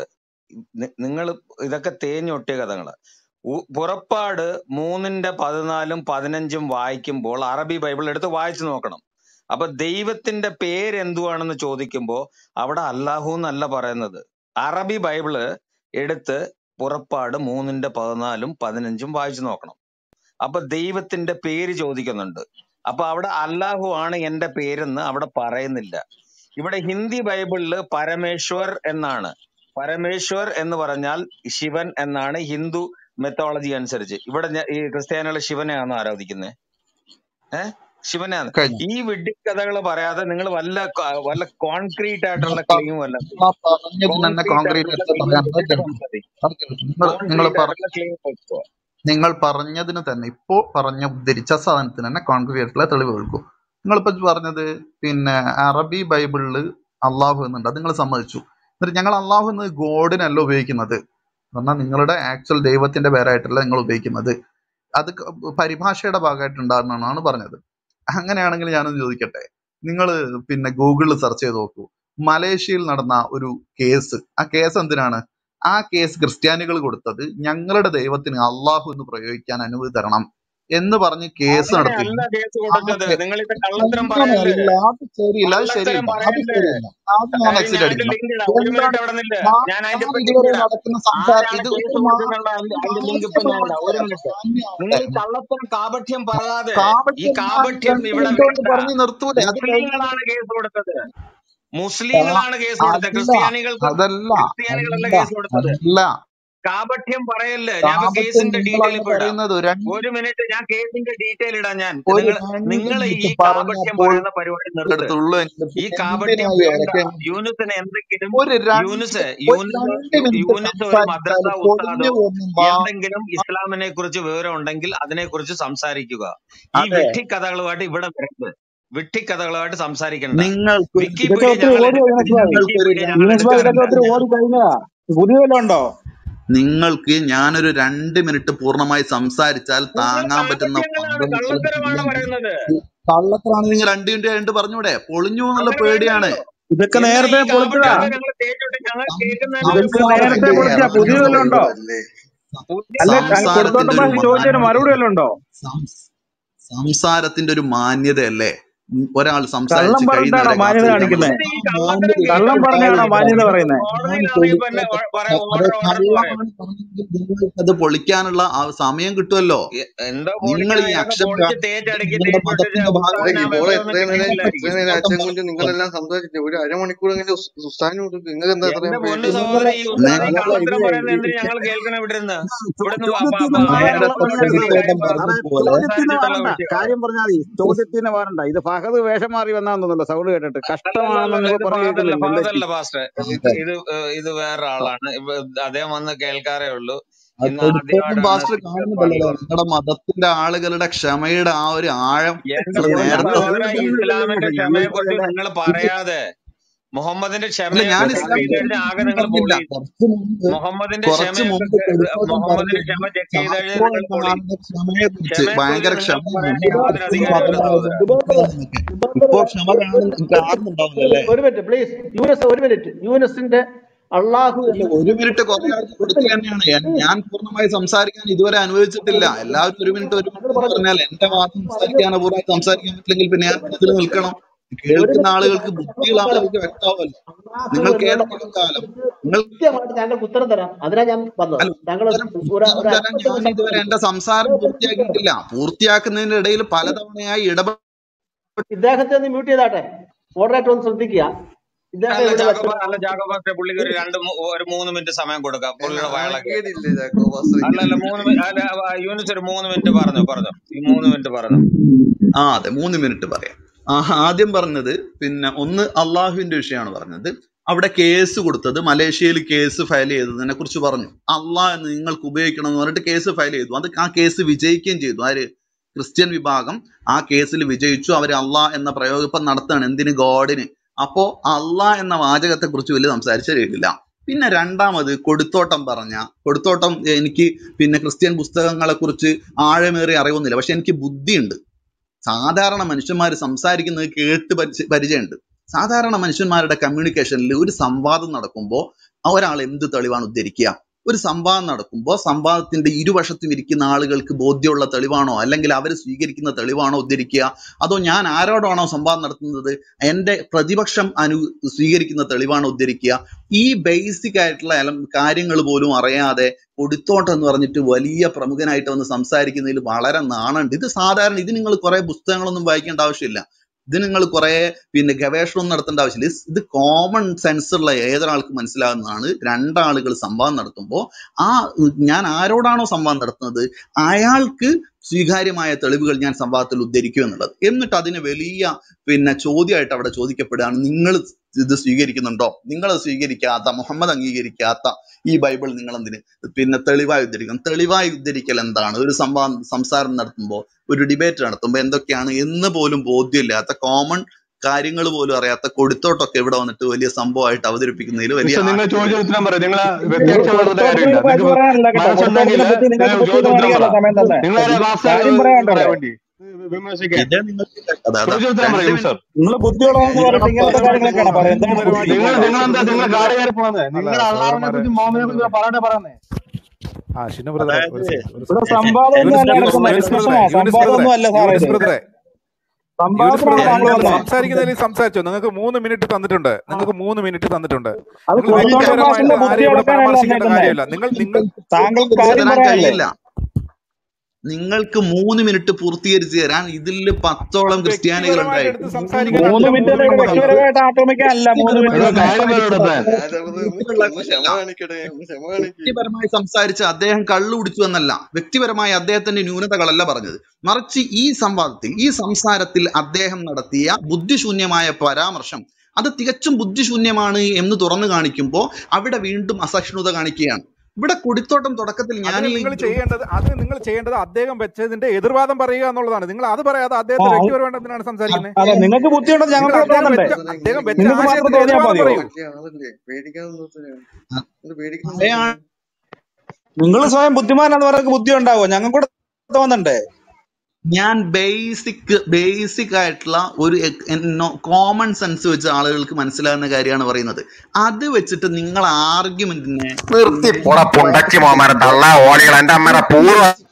നിങ്ങൾ ഇതൊക്കെ തേഞ്ഞൊട്ടിയ കഥകള് ഉ- പുറപ്പാട് മൂന്നിന്റെ പതിനാലും പതിനഞ്ചും വായിക്കുമ്പോൾ അറബി ബൈബിൾ എടുത്ത് വായിച്ചു നോക്കണം അപ്പൊ ദൈവത്തിന്റെ പേര് എന്തുവാണെന്ന് ചോദിക്കുമ്പോ അവിടെ അല്ലാഹു എന്നല്ല പറയുന്നത് അറബി ബൈബിള് എടുത്ത് പുറപ്പാട് മൂന്നിന്റെ പതിനാലും പതിനഞ്ചും വായിച്ചു നോക്കണം അപ്പൊ ദൈവത്തിന്റെ പേര് ചോദിക്കുന്നുണ്ട് അപ്പൊ അവിടെ അല്ലാഹു ആണ് എന്റെ പേരെന്ന് അവിടെ പറയുന്നില്ല ഇവിടെ ഹിന്ദി ബൈബിളില് പരമേശ്വർ എന്നാണ് പരമേശ്വർ എന്ന് പറഞ്ഞാൽ ശിവൻ എന്നാണ് ഹിന്ദു മെത്തോളജി അനുസരിച്ച് ഇവിടെ ഞ- ഈ ക്രിസ്ത്യാനികളെ ശിവനെയാണ് ആരാധിക്കുന്നത് ഏഹ് ശിവനെയാണ് കഴിഞ്ഞു ഈ വിഡ്ഢിക്കഥകൾ പറയാതെ നിങ്ങൾ വല്ല ക- വല്ല കോൺക്രീറ്റ് നിങ്ങൾ ആയിട്ടുള്ള പ- ക്ലെയിം വല്ല നിങ്ങൾ ആ പറഞ്ഞതിന് തന്നെ കോൺക്രീറ്റ് കോൺക്രീറ്റ് ആയിട്ടുള്ള എടുത്ത് ക്ലെയിം പറയാൻ വെച്ചിട്ട് കേൾക്കും സംസാരിക്കും അത് കേൾക്കും നിങ്ങൾ നിങ്ങൾ കോൺക്രീറ്റ് പറ ആയിട്ടുള്ള ക്ലെയിം വെച്ചോ നിങ്ങൾ പറഞ്ഞതിന് തന്നെ ഇപ്പോ പറഞ്ഞ ഉദ്ധരിച്ച സാധനത്തിന് തന്നെ കോൺക്രീറ്റ് ആയിട്ടുള്ള തെളിവ് കേൾക്കും നിങ്ങളിപ്പോ പറഞ്ഞത് പിന്നെ അറബി ബൈബിളില് അള്ളാഹു എന്നുണ്ട് അത് നിങ്ങൾ സമ്മതിച്ചു എന്നിട്ട് ഞങ്ങൾ അള്ളാഹു എന്ന് ഗോഡിനല്ല ഉപയോഗിക്കുന്നത് പറഞ്ഞാൽ നിങ്ങളുടെ ആക്ച്വൽ ദൈവത്തിന്റെ പേരായിട്ടല്ല നിങ്ങൾ ഉപയോഗിക്കുന്നത് അത് ക- പരിഭാഷയുടെ ഭാഗമായിട്ടുണ്ടാകുന്നതാണ് പറഞ്ഞത് അങ്ങനെയാണെങ്കിൽ ഞാനൊന്ന് ചോദിക്കട്ടെ നിങ്ങൾ പിന്നെ ഗൂഗിളിൽ സെർച്ച് ചെയ്ത് നോക്കൂ മലേഷ്യയിൽ നടന്ന ഒരു കേസ് ആ കേസ് എന്തിനാണ് ആ കേസ് ക്രിസ്ത്യാനികൾ കൊടുത്തത് ഞങ്ങളുടെ ദൈവത്തിന് അള്ളാഹു എന്ന് പ്രയോഗിക്കാൻ അനുമതി തരണം എന്ന് പറഞ്ഞ് കേസ് നടത്തി അങ്ങനെയല്ല കേസ് ആ കൊടുത്തത് കേ- നിങ്ങൾ ഇത് കള്ളത്തരം പറയല്ലേ അങ്ങനെയല്ല അത് ശരിയില്ല അത് കള്ളത്തരം ശരിയില്ല അത് പറയല്ലേ ശരിയില്ല അത് ഞാൻ കാര്യം എക്സിറ്റ് ഞാൻ അതിന്റെ അടിക്കണം ലിങ്ക് ഇടാം ഒരു മിനിറ്റ് എന്താണ് അവിടെ നില്ല നാ- ഞാൻ അതിന്റെ നാം ഇപ്പൊ ലിങ്ക് ഇതുവരെ ഇടാം നടക്കുന്ന സംസാരം ആരാണ് ഇത് കേസ് ഒരു മാ- കൊടുത്തിട്ടുള്ള അതിന്റെ അതിന്റെ ലിങ്ക് ഇപ്പൊ ഞാൻ ഇടാം ഒരു മിനിറ്റ് മാന്യമാവട്ടെ നിങ്ങൾ ഈ കള്ളത്തരം കാപഠ്യം പറയാതെ ഈ കാപട്യം ഞാൻ കാപഠ്യം രണ്ട് ഇവിടെ മിനിറ്റ് കൊണ്ട് വേണ്ട പറഞ്ഞ് നിർത്തൂലേ അത് കഴിഞ്ഞാൽ മുസ്ലിങ്ങളാണ് കേസ് കൊടുത്തത് മുസ്ലിങ്ങളാണ് കേസ് കൊടുത്തത് അല്ല ക്രിസ്ത്യാനികൾക്ക് അതല്ല ക്രിസ്ത്യാനികളല്ല അല്ല കേസ് കൊടുത്തത് അല്ല കാപഠ്യം പറയല്ലേ ഞാൻ ഇപ്പൊ കാപട്യം കേസിന്റെ ഡീറ്റെയിൽ നിങ്ങളാണ് ഇപ്പൊ ഇടാം പറയുന്നത് രണ്ട് ഒരു മിനിറ്റ് ഞാൻ കേസിന്റെ ഡീറ്റെയിൽ ഇടാം ഞാൻ ഒരു നിങ്ങൾ രണ്ട് നിങ്ങൾ ഈ മിനിറ്റ് കാപട്യം പറഞ്ഞപ്പോൾ പറയുന്ന പരിപാടി നിർത്ത് എടുത്തുള്ളൂ എങ്കിൽ ഈ പിന്നെ കാപട്യം എന്തിനായി വേണ്ട ഇറക്കാൻ യൂനുസിന് എന്തെങ്കിലും ഒരു രണ്ട് യൂനുസ് ഒരു യൂനുസ് രണ്ട് മിനിറ്റ് യൂനുസ് ഒരു സംസാരിച്ചാൽ മദ്രസ പൊളിഞ്ഞു ഉസ്താദോ പോകുന്നു മാ എന്തെങ്കിലും ഇസ്ലാമിനെ കുറിച്ച് വിവരം ഉണ്ടെങ്കിൽ അതിനെ കുറിച്ച് സംസാരിക്കുക ഈ അതെ വിഡ്ഢിക്കഥകളുമായിട്ട് ഇവിടെ വരരുത് വിഡ്ഢിക്കഥകളുമായിട്ട് സംസാരിക്കണ്ട നിങ്ങൾക്ക് ഇതൊക്കെ വിക്കിപീഡിയ ഒത്തിരി ഞങ്ങൾ ഓടി എടുക്ക യൂനസ് ഭായി നിങ്ങൾക്കൊരു വിക്കിപീഡിയ യൂനസ് ഭായി ഇതൊക്കെ ഒത്തിരി ഞങ്ങൾ രണ്ട് ഓടി കഴിഞ്ഞതാ പുതിയ വല്ലതും ഉണ്ടോ നിങ്ങൾക്ക് ഞാനൊരു രണ്ട് മിനിറ്റ് പൂർണ്ണമായി സംസാരിച്ചാൽ നിങ്ങൾ താങ്ങാൻ പറ്റുന്ന കാപട്യങ്ങളാണ് പാഠം നിങ്ങൾ കള്ളത്തരമാണ് ഇല്ലെങ്കിൽ പറയുന്നത് കള്ളത്തിലാണ് നിങ്ങൾ രണ്ട് മിനിറ്റ് രണ്ട് പറഞ്ഞൂടെ പൊളിഞ്ഞു എന്നുള്ള അങ്ങനെ പേടിയാണ് വേണ്ടല്ലോ ഇതൊക്കെ എന്നാൽ നേരത്തെ ഈ പൊളിച്ചതാ കാപട്യമൊക്കെ ഞങ്ങൾ തേച്ചോട്ട് ഞങ്ങൾ കേൾക്കുന്നതിന് ഒരു ഇതൊക്കെ ബുദ്ധിമുട്ട് നേരത്തെ സംസാരത്തിന്റെ പൊളിച്ച പുതിയ വല്ലതും ഉണ്ടോ പുതിയ അല്ലെ സംസാരത്തിന്റെ കൊടുത്തോട്ടം സംസാരത്തിന്റെ ഒരു ഭാഷ ചോദിച്ചതിന് മാന്യത മറുപടി വല്ലതും ഉണ്ടോ സംസ്- സംസാരത്തിന്റെ ഒരു മാന്യതയല്ലേ ഒരാൾ കള്ളം സംസാരിച്ച് പറഞ്ഞിട്ടാണോ കഴിയുന്നവരെ മാന്യത കാത്തിരിക്കാൻ കാണിക്കുന്നത് പറ്റില്ല എന്നിട്ട് മാന്യത ഈ കള്ളത്തരം കള്ളം കേട്ടിട്ട് പറഞ്ഞാണോ കാണിക്കുന്ന മാന്യത ആളാണ് പറയുന്നത് ഞാൻ കോടതിയിലാണെങ്കിൽ പിന്നെ ചോദിക്കട്ടെ ഓർഡർ അത് ഓർഡർ പറയും കള്ളമാണ് പറഞ്ഞെങ്കിൽ നിങ്ങൾക്ക് അത് പൊളിക്കാനുള്ള ആ സമയം കിട്ടുമല്ലോ എ- എന്തോ നിങ്ങൾ പൊളിക്കണം ഈ ഇതൊക്കെ അക്ഷരം പൊളിച്ച് തേച്ചടക്കി നിങ്ങളുടെ തേച്ചൊട്ടിച്ച് മതത്തിന്റെ അതെ ഭാഗമായി ഉസ്താദിനെ ഇവോളെ അവരൊന്നും ഇത്രയും നേരം കിട്ടിയില്ലായിരിക്കും ഇത്രയും നേരം കുത്തോട്ടം അച്ഛൻ കുഞ്ഞ് പറഞ്ഞു നിങ്ങളെല്ലാം സംസാരിച്ചിട്ട് ഒരു അരമണിക്കൂറെങ്കിലും സുസ്ഥാനം കൊടുക്കും നിങ്ങൾക്ക് എന്താ എന്റെ ഇത്രയും പൊന്നു പേടി സഹോദരൻ ഈ ഉസ്താദ് ഈ നേരത്തെ അതല്ല ഇത് കള്ളത്തരം പറയുന്നത് ഈ- എന്തിനു ഈ- ഞങ്ങൾ കേൾക്കണം ഇവിടെ നിന്ന് ചോ- ഇവിടുന്ന് പ- പ- ചോദ്യത്തിന് പ- മാറാനുള്ള നേരത്തെ പണിയാണിത് പള്ളിക്കാരി ചെറുത്തോട്ടം പറ പറഞ്ഞ അതെ പോലെ ചോദ്യത്തിന് സംസാരിച്ചിട്ടുള്ള മാറണ്ട വിഷയം കാര്യം പറഞ്ഞാൽ മതി ചോദ്യത്തിന് മാറണ്ട ഇത് ഫഹദ് വേഷം മാറി വന്നാന്ന് തോന്നുന്നല്ലോ സൗണ്ട് കേട്ടിട്ട് അല്ലല്ലല്ല കഷ്ടമാണെന്ന് ഇത് പറഞ്ഞു ഫാദല്ല കേൾക്കുന്നില്ല എന്താ ഫാദല്ല പാസ്റ്റർ ഇത് അതെ. ഇത് ഏഹ് ഇത് വേറെ ആളാണ് ഇപ്പൊ അദ്ദേഹം വന്ന് കേൾക്കാറേ ഉള്ളൂ അത് ഇന്ന് കൊടുത്തോട്ടം ആദ്യമായിട്ടാണ് പാസ്റ്റർ ഇത് കാണുന്നുണ്ടല്ലോ പറയുന്നത് നിങ്ങളുടെ മതത്തിന്റെ ആളുകളുടെ ക്ഷമയുടെ ആ ഒരു ആഴം എന്റെ നിങ്ങൾ പൊന്നു നേരത്തെ സഹോദര ഇസ്ലാമിന്റെ ക്ഷമയെ കുറിച്ച് ഞങ്ങൾ നിങ്ങൾ പറയാതെ മുഹമ്മദിന്റെ അല്ല ക്ഷമയെ ഞാൻ ചെക്ക് ഇസ്ലാമിനെ ചെയ്ത് കഴിഞ്ഞാൽ ആകെ നിങ്ങൾ പറഞ്ഞില്ല പൊളി കുറച്ച് മുമ്പ് മുഹമ്മദിന്റെ കുറച്ച് ക്ഷമയൊക്കെ മുമ്പ് കൊടുത്തോട്ടം മുഹമ്മദിന്റെ പറഞ്ഞു ക്ഷമ ചെക്ക് ചെയ്ത് കഴിഞ്ഞാൽ ചാക്കോ നിങ്ങൾ എന്ന പൊളി ആളുടെ ക്ഷമയെ കുറിച്ച് ക്ഷമയെ ഭയങ്കര കുറിച്ച് നിങ്ങൾക്ക് ക്ഷമയാണ് പറയേണ്ട യാതൊരു അധികാരമില്ല സഹോദര നിങ്ങൾക്ക് ഇപ്പോൾ ക്ഷമ കാണുന്നു കാണുന്നുണ്ടാവില്ലല്ലേ ഒരു മിനിറ്റ് പ്ലീസ് യൂനസ് ഒരു മിനിറ്റ് യൂനസിന്റെ അള്ളാഹു അല്ല എന്ന് ഒരു മിനിറ്റ് കുറെ ആൾക്ക് കൊടുക്കുക തന്നെയാണ് ഞാൻ- ഞാൻ പൂർണ്ണമായി സംസാരിക്കാൻ ഇതുവരെ അനുവദിച്ചിട്ടില്ല എല്ലാവരും ഒരു മിനിറ്റ് ഒരു മിനിറ്റ് എന്ന് പറഞ്ഞാൽ എന്റെ വാദം സംസാരിക്കാനോ പൂർണ്ണമായി സംസാരിക്കാൻ പറ്റില്ലെങ്കിൽ പിന്നെ ഞാൻ ഇതിൽ നിൽക്കണം കേൾക്കുന്ന ആളുകൾക്ക് ബുദ്ധിയുള്ള ആളുകൾക്ക് വ്യക്തമാവല്ലോ അള്ളാഹു നിങ്ങൾ എന്നുള്ള കേട്ടിട്ടുള്ള കാലം നിങ്ങൾ കൃത്യമായിട്ട് താങ്കൾക്ക് ഉത്തരം തരാം അതിനാ ഞാൻ വന്നത് അല്ല താങ്കൾ ഉത്തരം ഒരു ഉത്തരം ഒരു തരാൻ അല്പസമയം ഞാൻ ഇതുവരെ എന്റെ സംസാരിക്കും സംസാരം പൂർത്തിയാക്കിയിട്ടില്ല പൂർത്തിയാക്കുന്നതിന്റെ ഇടയിൽ പലതവണയായി ഇടപെട്ട് ഇദ്ദേഹത്തെ ഒന്ന് മ്യൂട്ട് ചെയ്താട്ടെ മോഡറേറ്റർ ഒന്ന് ശ്രദ്ധിക്കുക ഇദ്ദേഹത്തെ അല്ല ഇവിടെ ജാക്കോബ വെച്ച് അല്ല ജാക്കോബാസ്റ്റർ പുള്ളിക്ക് ഒരു രണ്ട് മൂ- ഒരു മൂന്ന് മിനിറ്റ് സമയം കൊടുക്കാം എന്നെ പുള്ളിയുടെ വയലൊക്കെ നാണക്കേടില്ലേ ചാക്കോ പാസ്റ്റർ അല്ല ഇങ്ങനെ അല്ല മൂന്ന് മിനിറ്റ് അല്ല ആ, യൂനിസ് ഒരു മൂന്ന് മിനിറ്റ് പറഞ്ഞു പറഞ്ഞു ഈ മൂന്ന് മിനിറ്റ് പറഞ്ഞു ആ അതെ മൂന്ന് മിനിറ്റ് പറയാം ആ ആദ്യം പറഞ്ഞത് പിന്നെ ഒന്ന് അള്ളാഹുവിന്റെ വിഷയമാണ് പറഞ്ഞത് അവിടെ കേസ് കൊടുത്തത് മലേഷ്യയിൽ കേസ് ഫയൽ ചെയ്തതിനെ കുറിച്ച് പറഞ്ഞു അള്ളാഹ് എന്ന് നിങ്ങൾക്ക് ഉപയോഗിക്കണം എന്ന് പറഞ്ഞിട്ട് കേസ് ഫയൽ ചെയ്തു അത് ആ കേസ് വിജയിക്കുകയും ചെയ്തു ആര് ക്രിസ്ത്യൻ വിഭാഗം ആ കേസിൽ വിജയിച്ചു അവർ അള്ളാഹ് എന്ന പ്രയോഗം ഇപ്പം നടത്തുകയാണ് എന്തിന് ഗോഡിന് അപ്പോ അള്ളാഹ് എന്ന വാചകത്തെ കുറിച്ച് വലിയ സംസാരിച്ച കേട്ടില്ല പിന്നെ രണ്ടാമത് കൊടുത്തോട്ടം പറഞ്ഞ കൊടുത്തോട്ടം എനിക്ക് പിന്നെ ക്രിസ്ത്യൻ പുസ്തകങ്ങളെ കുറിച്ച് ആഴമേറിയ അറിവൊന്നുമില്ല പക്ഷെ എനിക്ക് ബുദ്ധിയുണ്ട് സാധാരണ മനുഷ്യന്മാർ സംസാരിക്കുന്നത് കേട്ട് പരിച- പരിചയമുണ്ട് സാധാരണ മനുഷ്യന്മാരുടെ കമ്മ്യൂണിക്കേഷനിൽ ഒരു സംവാദം നടക്കുമ്പോൾ ഒരാൾ എന്ത് തെളിവാണ് ഉദ്ധരിക്കുക ഒരു സംവാദം നടക്കുമ്പോൾ സംവാദത്തിന്റെ ഇരുവശത്തും ഇരിക്കുന്ന ആളുകൾക്ക് ബോധ്യമുള്ള തെളിവാണോ അല്ലെങ്കിൽ അവർ സ്വീകരിക്കുന്ന തെളിവാണോ ഉദ്ധരിക്കുക അതോ ഞാൻ ആരോടാണോ സംവാദം നടത്തുന്നത് എൻ്റെ പ്രതിപക്ഷം അനു സ്വീകരിക്കുന്ന തെളിവാണോ ഉദ്ധരിക്കുക ഈ ബേസിക് ആയിട്ടുള്ള കാര്യങ്ങൾ പോലും അറിയാതെ കൊടുത്തോട്ടം എന്ന് പറഞ്ഞിട്ട് വലിയ പ്രമുഖനായിട്ട് വന്ന് സംസാരിക്കുന്നതിൽ വളരെ നാണുണ്ട് ഇത് സാധാരണ ഇത് നിങ്ങൾ കുറെ പുസ്തകങ്ങളൊന്നും വായിക്കേണ്ട ആവശ്യമില്ല ഇത് നിങ്ങൾ കുറെ പിന്നെ ഗവേഷണം നടത്തേണ്ട ആവശ്യമില്ല ഇത് ഇത് കോമൺ സെൻസ് ഉള്ള ഏതൊരാൾക്ക് മനസ്സിലാകുന്നതാണ് രണ്ടാളുകൾ സംവാദം നടത്തുമ്പോൾ ആ ഉം, ഞാൻ ആരോടാണോ സംവാദം നടത്തുന്നത് അയാൾക്ക് സ്വീകാര്യമായ തെളിവുകൾ ഞാൻ സംവാദത്തിൽ ഉദ്ധരിക്കും എന്നുള്ളത് എന്നിട്ട് അതിന് വലിയ പിന്നെ ചോദ്യമായിട്ട് അവിടെ ചോദിക്കപ്പെടുകയാണ് നിങ്ങൾ ഇത് സ്വീകരിക്കുന്നുണ്ടോ നിങ്ങൾ സ്വീകരിക്കാത്ത മുഹമ്മദ് അംഗീകരിക്കാത്ത ഈ ബൈബിൾ നിങ്ങൾ എന്തിന് പിന്നെ തെളിവായി ഉദ്ധരിക്കണം തെളിവായി ഉദ്ധരിക്കൽ എന്താണ് ഒരു സംവാദം സംസാരം നടത്തുമ്പോൾ ഒരു ഡിബേറ്റ് നടത്തുമ്പോൾ എന്തൊക്കെയാണ് എന്ന് പോലും ബോധ്യമില്ലാത്ത കോമൺ കാര്യങ്ങൾ പോലും അറിയാത്ത കൊടുത്തോട്ടൊക്കെ ഇവിടെ വന്നിട്ട് വലിയ സംഭവമായിട്ട് അവതരിപ്പിക്കുന്നതിൽ വലിയ മിസ്റ്റർ നിങ്ങൾ ചോദിച്ച ആക്ഷേപം ഉത്തരം പറയും നിങ്ങൾ നിങ്ങൾക്ക് വ്യത്യാസം പറഞ്ഞിട്ട് കൊടുത്തോട്ടത്തിനെ കാര്യമില്ല കുറിച്ച് നിങ്ങൾക്ക് പറയാനല്ല കേട്ടോ മനസ്സുണ്ടെങ്കിൽ കൊടുത്തോട്ടത്തിനെ ബുദ്ധി നിങ്ങൾക്ക് നിങ്ങൾ ബുദ്ധി ചോദിച്ച എന്ന് ഉത്തരം പറ പറയാനുള്ള സമയം തന്നെ നിങ്ങളെ കാര്യം ക്ലാസ് പറയാനുണ്ടോ പറയാൻ ഇവിടെ വേണ്ടി വിമർശിക്കാൻ ഇതേ നിങ്ങൾക്ക് അതാ അതാ ചോദിച്ച ഉത്തരം രണ്ട് പറയൂ മിനിറ്റ് സർ നിങ്ങൾ ബുദ്ധിയുള്ളതെന്ന് പറഞ്ഞിട്ട് ഇങ്ങനത്തെ കാര്യങ്ങളൊക്കെയാണ് പറയുന്നത് എന്താണ് ബുദ്ധി നിങ്ങൾ നിങ്ങൾ എന്താ നിങ്ങൾ ബ്രദറെ കാട് കയറി പോകുന്നത് അല്ല നിങ്ങൾ അള്ളാഹുവിനെ സഹോദരന്മാരെ കുറിച്ച് മോഹമ്മദിനെ ഷിനു കുറിച്ച് ബ്രദറെ പറയട്ടെ പറയുന്നേ ആ ഷിനു ബ്രദറെ അതായത് ഒരു സെക്കൻഡ് ഒരു ഇവിടെ സെക്കൻഡ് സംവാദം യൂനിസ് ഒന്നുമല്ല യൂനിസ് നടക്കുന്നത് യൂനിസ് ഡിസ്കഷനാ ബ്രദറെ യൂനിസ് ബ്രദറെ സംവാദമൊന്നും അല്ല സാറേ യൂനിസ് ഇത് ബ്രദറെ യൂനിസ് സംവാദത്തിനാണ് ബ്രദറെ താങ്കൾ നിങ്ങൾ രണ്ട് വന്നത് സംസാരിക്കുന്നതിൽ സംസാരിച്ചോ നിങ്ങൾക്ക് മൂന്ന് മിനിറ്റ് തന്നിട്ടുണ്ട് നിങ്ങൾക്ക് മൂന്ന് മിനിറ്റ് തന്നിട്ടുണ്ട് അത് നിങ്ങൾ കൊടുത്തോട്ടം വ്യക്തിപരമായിട്ട് പാസിന്റെ ബുദ്ധി ആരെയും ഇവിടെ അടക്കാനല്ല പരാമർശിക്കേണ്ട വന്നേക്കുന്നത് കാര്യമില്ല നിങ്ങൾ നിങ്ങൾ താങ്കൾക്ക് പൂർത്തീകരിച്ച് കാര്യം തരാൻ പറയാനല്ലേ കഴിയില്ല നിങ്ങൾക്ക് മൂന്ന് മിനിറ്റ് പൂർത്തീകരിച്ച് തരാൻ ഇതിൽ പത്തോളം അത് ക്രിസ്ത്യാനികൾ വ്യക്തിപരമായിട്ട് ഉണ്ടായിട്ട് എടുത്ത് മൂന്ന് സംസാരിക്കാനാണ് മൂന്ന് മിനിറ്റ് നിങ്ങൾ മിനിറ്റ് മൂന്ന് അല്ല മിനിറ്റ് ഇവിടെ തന്നത് വ്യക്തിപരമായിട്ട് ആക്രമിക്കാനല്ല മൂന്ന് മിനിറ്റ് വ്യക്തിപരമായി തന്നത് നിങ്ങൾ കാര്യം പറയട്ടെ സംസാരിച്ച രാജാവ് ഒന്ന് ബുദ്ധിയുള്ള ഒന്ന് ക്ഷമ കാര്യമല്ല കാണിക്കട്ടെ ഒന്ന് ക്ഷമ കാണിക്ക് വ്യക്തിപരമായി സംസാരിച്ച് അദ്ദേഹം കള്ളു കുടിച്ചു എന്നല്ല വ്യക്തിപരമായി അദ്ദേഹത്തിന്റെ ന്യൂനതകളല്ല പറഞ്ഞത് മറിച്ച് ഈ സംവാദത്തിൽ ഈ സംസാരത്തിൽ അദ്ദേഹം നടത്തിയ ബുദ്ധിശൂന്യമായ പരാമർശം അത് തികച്ചും ബുദ്ധിശൂന്യമാണ് എന്ന് തുറന്നു കാണിക്കുമ്പോൾ അവിടെ വീണ്ടും അസഹിഷ്ണുത കാണിക്കുകയാണ് ഇവിടെ കുടിത്തോട്ടം തുടക്കത്തിൽ ഞാൻ അതിന് ഈ നിങ്ങൾ ചെയ്യേണ്ടത് അതിന് നിങ്ങൾ ചെയ്യേണ്ടത് അദ്ദേഹം വെച്ചതിന്റെ എതിർവാദം പറയുക എന്നുള്ളതാണ് നിങ്ങൾ അത് പറയാതെ ആ അദ്ദേഹത്തെ അത് വ്യക്തിപരമായിട്ട് എന്തിനാണ് സംസാരിക്കുന്നത് അതെ നിങ്ങൾക്ക് ബുദ്ധിയുണ്ടെന്ന് നിങ്ങൾ ഞങ്ങൾക്ക് അദ്ദേഹം തോന്നണ്ടേ വെച്ച ബ്രദറെ അദ്ദേഹം ഇങ്ങനെ വെച്ച നിങ്ങൾക്ക് മാത്രം ആശയത്തിന് തോന്നിയാൽ എതിർവാദം മതിയോ പറയൂ വലിയ ആളല്ലേ പേടിക്കാതെ നിർത്തണേ അ- ഒന്ന് പേടിക്കുന്ന അതെയാണ് നിർത്തണേ നിങ്ങൾ സ്വയം ബുദ്ധിമാനാന്ന് പറഞ്ഞ ബുദ്ധി ഉണ്ടാവോ ഞങ്ങൾക്ക് കൂടെ തോന്നണ്ടേ ഞാൻ ബേസിക് ബേസിക് ആയിട്ടുള്ള ഒരു കോമൺ സെൻസ് വെച്ച് ആളുകൾക്ക് മനസ്സിലാകുന്ന കാര്യമാണ് പറയുന്നത് അത് വെച്ചിട്ട് നിങ്ങൾ ആർഗ്യുമെന്റിനെ നിർത്തി പോടാ പുണ്ടച്ചി മോമാരെ തള്ള ഓളികൾ എന്റെ അമ്മയുടെ പൂർവ്വ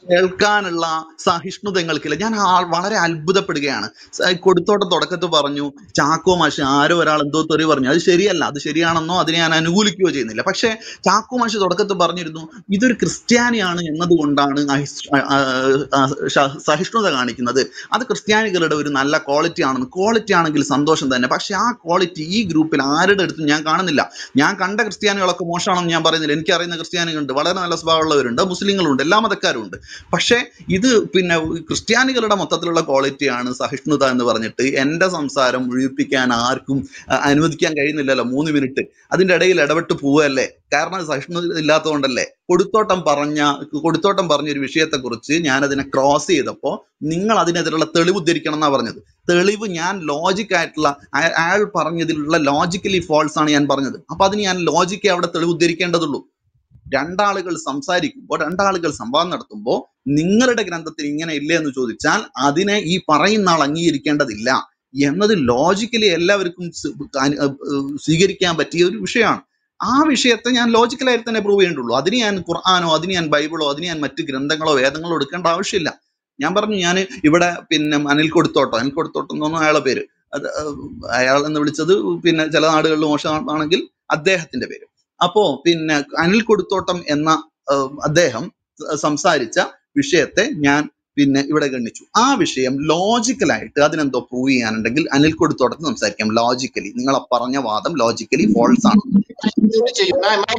കേൾക്കാനുള്ള സഹിഷ്ണുത നിങ്ങൾക്കില്ല ഞാൻ ആ- വളരെ അത്ഭുതപ്പെടുകയാണ് സ- കൊടുത്തോട്ടം തുടക്കത്തിൽ പറഞ്ഞു ചാക്കോ മാഷ് ആരോ ഒരാൾ എന്തോ തെറി പറഞ്ഞു അത് ശരിയല്ല അത് ശരിയാണെന്നോ അതിനെ ഞാൻ അനുകൂലിക്കുകയോ ചെയ്യുന്നില്ല പക്ഷെ ചാക്കോ മാഷ് തുടക്കത്തിൽ പറഞ്ഞിരുന്നു ഇതൊരു ക്രിസ്ത്യാനിയാണ് എന്നതുകൊണ്ടാണ് അഹിസ്- ആ- ആ- ആ- ശ- സഹിഷ്ണുത കാണിക്കുന്നത് അത് ക്രിസ്ത്യാനികളുടെ ഒരു നല്ല ക്വാളിറ്റി ആണെന്ന് ക്വാളിറ്റി ആണെങ്കിൽ സന്തോഷം തന്നെ പക്ഷെ ആ ക്വാളിറ്റി ഈ ഗ്രൂപ്പിൽ ആരുടെ അടുത്തും ഞാൻ കാണുന്നില്ല ഞാൻ കണ്ട ക്രിസ്ത്യാനികളൊക്കെ മോശമാണെന്ന് ഞാൻ പറയുന്നില്ല എനിക്കറിയുന്ന ക്രിസ്ത്യാനികളുണ്ട് വളരെ നല്ല സ്വഭാവമുള്ളവരുണ്ട് മുസ്ലിങ്ങളുണ്ട് എല്ലാ മതക്കാരും ഉണ്ട് പക്ഷേ ഇത് പിന്നെ ക്രിസ്ത്യാനികളുടെ മൊത്തത്തിലുള്ള ക്വാളിറ്റിയാണ് സഹിഷ്ണുത എന്ന് പറഞ്ഞിട്ട് എൻ്റെ സംസാരം മുഴുവിപ്പിക്കാൻ ആർക്കും അഹ്, അനുവദിക്കാൻ കഴിയുന്നില്ലല്ലോ മൂന്ന് മിനിറ്റ് അതിൻ്റെ ഇടയിൽ ഇടപെട്ട് പോവല്ലേ കാരണം അത് സഹിഷ്ണുത ഇല്ലാത്തതുകൊണ്ടല്ലേ കൊടുത്തോട്ടം പറഞ്ഞ കൊടുത്തോട്ടം പറഞ്ഞ ഒരു വിഷയത്തെക്കുറിച്ച് ഞാൻ അതിനെ ക്രോസ് ചെയ്തപ്പോൾ നിങ്ങൾ അതിനെതിരുള്ള തെളിവ് ഉദ്ധരിക്കണം എന്നാ പറഞ്ഞത് തെളിവ് ഞാൻ ലോജിക് ആയിട്ടുള്ള അയ- അയാൾ പറഞ്ഞതിലുള്ള ലോജിക്കലി ഫോൾസ് ആണ് ഞാൻ പറഞ്ഞത് അപ്പൊ അതിന് ഞാൻ ലോജിക്ക് അവിടെ തെളിവ് ഉദ്ധരിക്കേണ്ടതുള്ളൂ രണ്ടാളുകൾ സംസാരിക്കുമ്പോൾ രണ്ടാളുകൾ സംവാദം നടത്തുമ്പോൾ നിങ്ങളുടെ ഗ്രന്ഥത്തിൽ ഇങ്ങനെ ഇല്ലേ എന്ന് ചോദിച്ചാൽ അതിനെ ഈ പറയുന്ന ആൾ അംഗീകരിക്കേണ്ടതില്ല എന്നത് ലോജിക്കലി എല്ലാവർക്കും സ് അനു- ഏർ സ്വീകരിക്കാൻ പറ്റിയ ഒരു വിഷയമാണ് ആ വിഷയത്തെ ഞാൻ ലോജിക്കലായിട്ട് തന്നെ പ്രൂവ് ചെയ്യേണ്ടുള്ളൂ അതിന് ഞാൻ ഖുർആാനോ അതിന് ഞാൻ ബൈബിളോ അതിന് ഞാൻ മറ്റ് ഗ്രന്ഥങ്ങളോ വേദങ്ങളോ എടുക്കേണ്ട ആവശ്യമില്ല ഞാൻ പറഞ്ഞു ഞാൻ ഇവിടെ പിന്നെ അനിൽ കൊടുത്തോട്ടോ അനിൽ കൊടുത്തോട്ടോ എന്നൊന്നും അയാളെ പേര് അത് ഏർ അയാൾ എന്ന് വിളിച്ചത് പിന്നെ ചില നാടുകളിൽ മോശമാണെങ്കിൽ അദ്ദേഹത്തിന്റെ പേര് അപ്പോ പിന്നെ അനിൽ കൊടുത്തോട്ടം എന്ന ഏർ അദ്ദേഹം സ- സംസാരിച്ച വിഷയത്തെ ഞാൻ പിന്നെ ഇവിടെ ഗണിച്ചു ആ വിഷയം ലോജിക്കലായിട്ട് അതിനെന്തോ പ്രൂവ് ചെയ്യാനുണ്ടെങ്കിൽ അനിൽ കൊടുത്തോട്ടത്തിൽ സംസാരിക്കാം ലോജിക്കലി നിങ്ങൾ പറഞ്ഞ വാദം ലോജിക്കലി ഫോൾസ് ആണ് ഒരു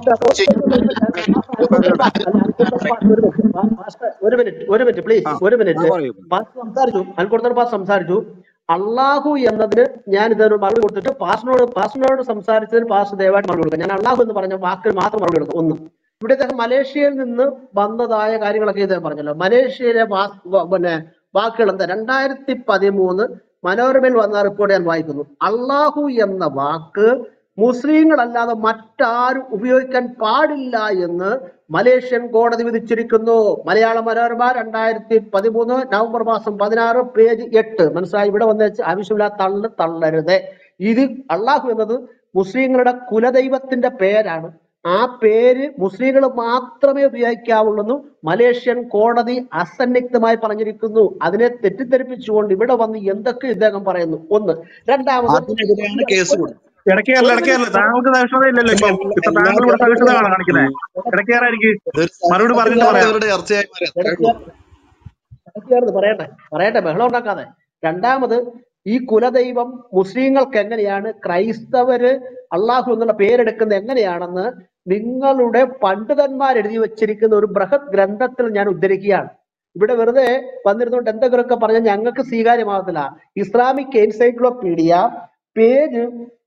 മിനിറ്റ് ഒരു മിനിറ്റ് പ്ലീസ് ആ ഒരു ആ മിനിറ്റ് പറയൂ പാസ് സംസാരിച്ചു അൽക്കൊടുത്തോട് പാസ് സംസാരിച്ചു അള്ളാഹു എന്നതിന് ഞാൻ ഇതിനൊരു മറുപടി കൊടുത്തിട്ട് പാസിനോട് പാസിനോട് സംസാരിച്ചതിന് പാസ് ദയവായിട്ട് മറുപടി കൊടുക്കാം ഞാൻ അള്ളാഹു എന്ന് പറഞ്ഞ വാക്കിൽ മാത്രം മറുപടി കൊടുക്കും ഒന്ന് ഇവിടെ ഇദ്ദേഹം മലേഷ്യയിൽ നിന്ന് വന്നതായ കാര്യങ്ങളൊക്കെ ഇദ്ദേഹം പറഞ്ഞല്ലോ മലേഷ്യയിലെ വാ- വ- പിന്നെ വാക്കുകൾ എന്താ രണ്ടായിരത്തി പതിമൂന്ന് മനോരമയിൽ വന്ന റിപ്പോർട്ട് ഞാൻ വായിക്കുന്നു അള്ളാഹു എന്ന വാക്ക് മുസ്ലിങ്ങളല്ലാതെ മറ്റാരും ഉപയോഗിക്കാൻ പാടില്ല എന്ന് മലേഷ്യൻ കോടതി വിധിച്ചിരിക്കുന്നു മലയാള മനോരമ രണ്ടായിരത്തി പതിമൂന്ന് നവംബർ മാസം പതിനാറ് പേജ് എട്ട് മനസ്സിലായി ഇവിടെ വന്ന് വെച്ച് ആവശ്യമില്ലാത്ത തള്ളു തള്ളരുത് ഇത് അള്ളാഹു എന്നത് മുസ്ലിങ്ങളുടെ കുലദൈവത്തിന്റെ പേരാണ് ആ പേര് മുസ്ലിങ്ങൾ മാത്രമേ ഉപയോഗിക്കാവുള്ളൂ മലേഷ്യൻ കോടതി അസന്നിഗ്ധമായി പറഞ്ഞിരിക്കുന്നു അതിനെ തെറ്റിദ്ധരിപ്പിച്ചുകൊണ്ട് ഇവിടെ വന്ന് എന്തൊക്കെ ഇദ്ദേഹം പറയുന്നു ഒന്ന് രണ്ടാമത് അതിനെതിരെയാണ് കേസ് കൊടുത്തത് ഇടയ്ക്കേറല്ല ഒരു ഇടയ്ക്കേറല്ല മിനിറ്റ് താങ്കൾക്ക് സഹിഷ്ണുത ഇല്ലല്ലോ ഇപ്പൊ എല്ലാ ഇപ്പൊ എല്ലാ താങ്കൾ ഇവിടെ സഹിഷ്ണുതയാണ് മതക്കാരും കാണിക്കുന്നത് ഇടയ്ക്കേറായിരിക്കും ഇതൊരു മറുപടി പറഞ്ഞിട്ട് പറയാം സഹിഷ്ണുതയില്ലാത്തവരുടെ ചർച്ചയായി മാറി അത്രേ ഉള്ളൂ ഇടയ്ക്കേറുന്നു പറയട്ടെ പറയട്ടെ ബഹളം ഉണ്ടാക്കാതെ രണ്ടാമത് ഈ കുലദൈവം മുസ്ലിങ്ങൾക്ക് എങ്ങനെയാണ് ക്രൈസ്തവര് അള്ളാഹു എന്നുള്ള പേരെടുക്കുന്നത് എങ്ങനെയാണെന്ന് നിങ്ങളുടെ പണ്ഡിതന്മാർ എഴുതി വച്ചിരിക്കുന്ന ഒരു ബൃഹത് ഗ്രന്ഥത്തിൽ ഞാൻ ഉദ്ധരിക്കുകയാണ് ഇവിടെ വെറുതെ വന്നിരുന്നുകൊണ്ട് എന്തെങ്കിലുമൊക്കെ പറഞ്ഞാൽ ഞങ്ങൾക്ക് സ്വീകാര്യമാകത്തില്ല ഇസ്ലാമിക് എൻസൈക്ലോപീഡിയ പേജ്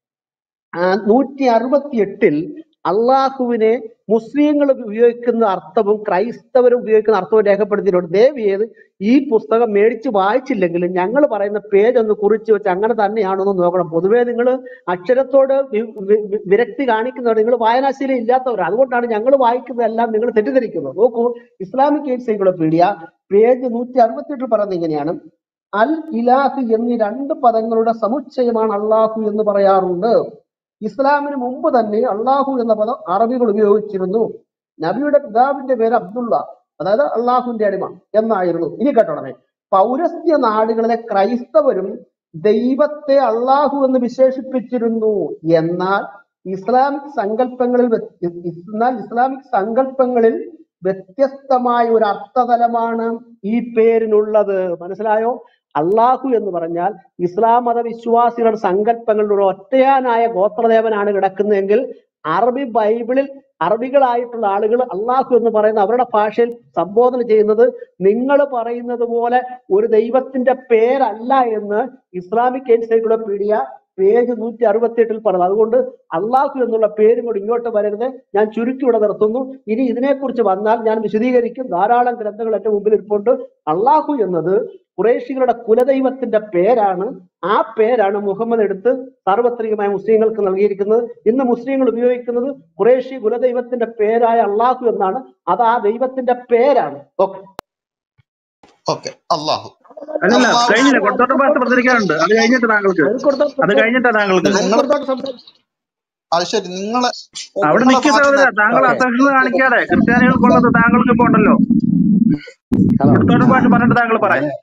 നൂറ്റി അറുപത്തി എട്ടിൽ അള്ളാഹുവിനെ മുസ്ലിങ്ങൾ ഉപയോഗിക്കുന്ന അർത്ഥവും ക്രൈസ്തവർ ഉപയോഗിക്കുന്ന അർത്ഥവും രേഖപ്പെടുത്തിയിട്ടുണ്ട് ദയവ് ചെയ്ത് ഈ പുസ്തകം മേടിച്ച് വായിച്ചില്ലെങ്കിലും ഞങ്ങൾ പറയുന്ന പേജ് ഒന്ന് കുറിച്ച് വെച്ച് അങ്ങനെ തന്നെയാണെന്ന് നോക്കണം പൊതുവേ നിങ്ങൾ അക്ഷരത്തോട് വി- വി- വി- വിരക്തി കാണിക്കുന്നവർ നിങ്ങൾ വായനാശീലം ഇല്ലാത്തവരാണ് അതുകൊണ്ടാണ് ഞങ്ങൾ വായിക്കുന്നതെല്ലാം നിങ്ങൾ തെറ്റിദ്ധരിക്കുന്നത് നോക്കൂ ഇസ്ലാമിക് എൻസൈക്ലോപീഡിയ പേജ് നൂറ്റി അറുപത്തി എട്ടിൽ പറയുന്നത് ഇങ്ങനെയാണ് അൽ ഇലാഹ് എന്നീ രണ്ട് പദങ്ങളുടെ സമുച്ചയമാണ് അള്ളാഹു എന്ന് പറയാറുണ്ട് ഇസ്ലാമിന് മുമ്പ് തന്നെ അള്ളാഹു എന്ന പദം അറബികൾ ഉപയോഗിച്ചിരുന്നു നബിയുടെ പിതാവിന്റെ പേര് അബ്ദുള്ള അതായത് അള്ളാഹുവിന്റെ അടിമ എന്നായിരുന്നു ഇനി കേട്ടോണമേ പൗരസ്ത്യ നാടുകളിലെ ക്രൈസ്തവരും ദൈവത്തെ അള്ളാഹു എന്ന് വിശേഷിപ്പിച്ചിരുന്നു എന്നാൽ ഇസ്ലാമിക് സങ്കല്പങ്ങളിൽ വ്യത്- എന്നാൽ ഇസ്ലാമിക് സങ്കല്പങ്ങളിൽ വ്യത്യസ്തമായ ഒരു അർത്ഥതലമാണ് ഈ പേരിനുള്ളത് മനസ്സിലായോ അള്ളാഹു എന്ന് പറഞ്ഞാൽ ഇസ്ലാം മത വിശ്വാസികളുടെ സങ്കല്പങ്ങളിൽ ഒരു ഒറ്റയാനായ ഗോത്രദേവനാണ് കിടക്കുന്നതെങ്കിൽ അറബി ബൈബിളിൽ അറബികളായിട്ടുള്ള ആളുകൾ അള്ളാഹു എന്ന് പറയുന്ന അവരുടെ ഭാഷയിൽ സംബോധന ചെയ്യുന്നത് നിങ്ങൾ പറയുന്നത് പോലെ ഒരു ദൈവത്തിന്റെ പേരല്ല എന്ന് ഇസ്ലാമിക് എൻസൈക്ലോപീഡിയ പേജ് നൂറ്റി അറുപത്തി എട്ടിൽ പറഞ്ഞു അതുകൊണ്ട് അള്ളാഹു എന്നുള്ള പേരും കൂടി ഇങ്ങോട്ട് വരരുത് ഞാൻ ചുരുക്കി ഇവിടെ നിർത്തുന്നു ഇനി ഇതിനെക്കുറിച്ച് വന്നാൽ ഞാൻ വിശദീകരിക്കും ധാരാളം ഗ്രന്ഥങ്ങൾ എന്റെ മുമ്പിൽ ഇരിപ്പുണ്ട് അള്ളാഹു എന്നത് കുറേശികളുടെ കുലദൈവത്തിന്റെ പേരാണ് ആ പേരാണ് മുഹമ്മദ് എടുത്ത് സാർവത്രികമായ മുസ്ലിങ്ങൾക്ക് നൽകിയിരിക്കുന്നത് ഇന്ന് മുസ്ലിങ്ങൾ ഉപയോഗിക്കുന്നത് കുറേശി കുലദൈവത്തിന്റെ പേരായ അള്ളാഹു എന്നാണ് അത് ആ ദൈവത്തിന്റെ പേരാണ് ഓക്കെ ഓക്കെ അള്ളാഹു അല്ലല്ല അള്ളാഹു കഴിഞ്ഞില്ല കൊടുത്തോട്ടം പാസ് പ്രതികരിക്കാനുണ്ട് അത് കഴിഞ്ഞിട്ട് താങ്കൾക്ക് അത് കഴിഞ്ഞിട്ടാ താങ്കൾക്ക് നിങ്ങൾ അത് ശരി നിങ്ങളെ അവിടെ നിങ്ങളെ നിൽക്കുന്ന ഭാഗത്ത് സഹോദര നിന്ന് താങ്കൾ ഓക്കെ അസഹിഷ്ണുത കാണിക്കാതെ ക്രിസ്ത്യാനികൾക്കുള്ളത് താങ്കൾക്ക് ഇപ്പൊ ഉണ്ടല്ലോ ഹലോ എടുത്തോണ്ട് ആ പോയിട്ട് പറഞ്ഞിട്ട് താങ്കൾ പറയാം ഞാന്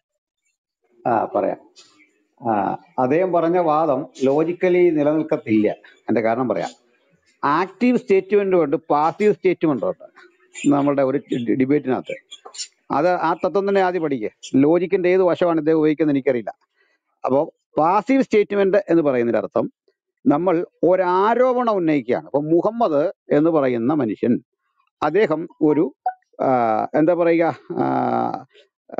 ആ പറയാം ആ അദ്ദേഹം പറഞ്ഞ വാദം ലോജിക്കലി നിലനിൽക്കത്തില്ല എന്റെ കാരണം പറയാം ആക്റ്റീവ് സ്റ്റേറ്റ്മെന്റും ഉണ്ട് പാസീവ് സ്റ്റേറ്റ്മെന്റും ഉണ്ട് നമ്മളുടെ ഒരു ഡിബേറ്റിനകത്ത് അത് ആ തത്വം തന്നെ ആദ്യം പഠിക്കുക ലോജിക്കിന്റെ ഏത് വശമാണ് ഇദ്ദേഹം ഉപയോഗിക്കുന്നത് എനിക്കറിയില്ല അപ്പോൾ പാസീവ് സ്റ്റേറ്റ്മെന്റ് എന്ന് പറയുന്നതിന്റെ അർത്ഥം നമ്മൾ ഒരാരോപണം ഉന്നയിക്കുകയാണ് അപ്പൊ മുഹമ്മദ് എന്ന് പറയുന്ന മനുഷ്യൻ അദ്ദേഹം ഒരു ആ, എന്താ പറയുക ആ, ആ,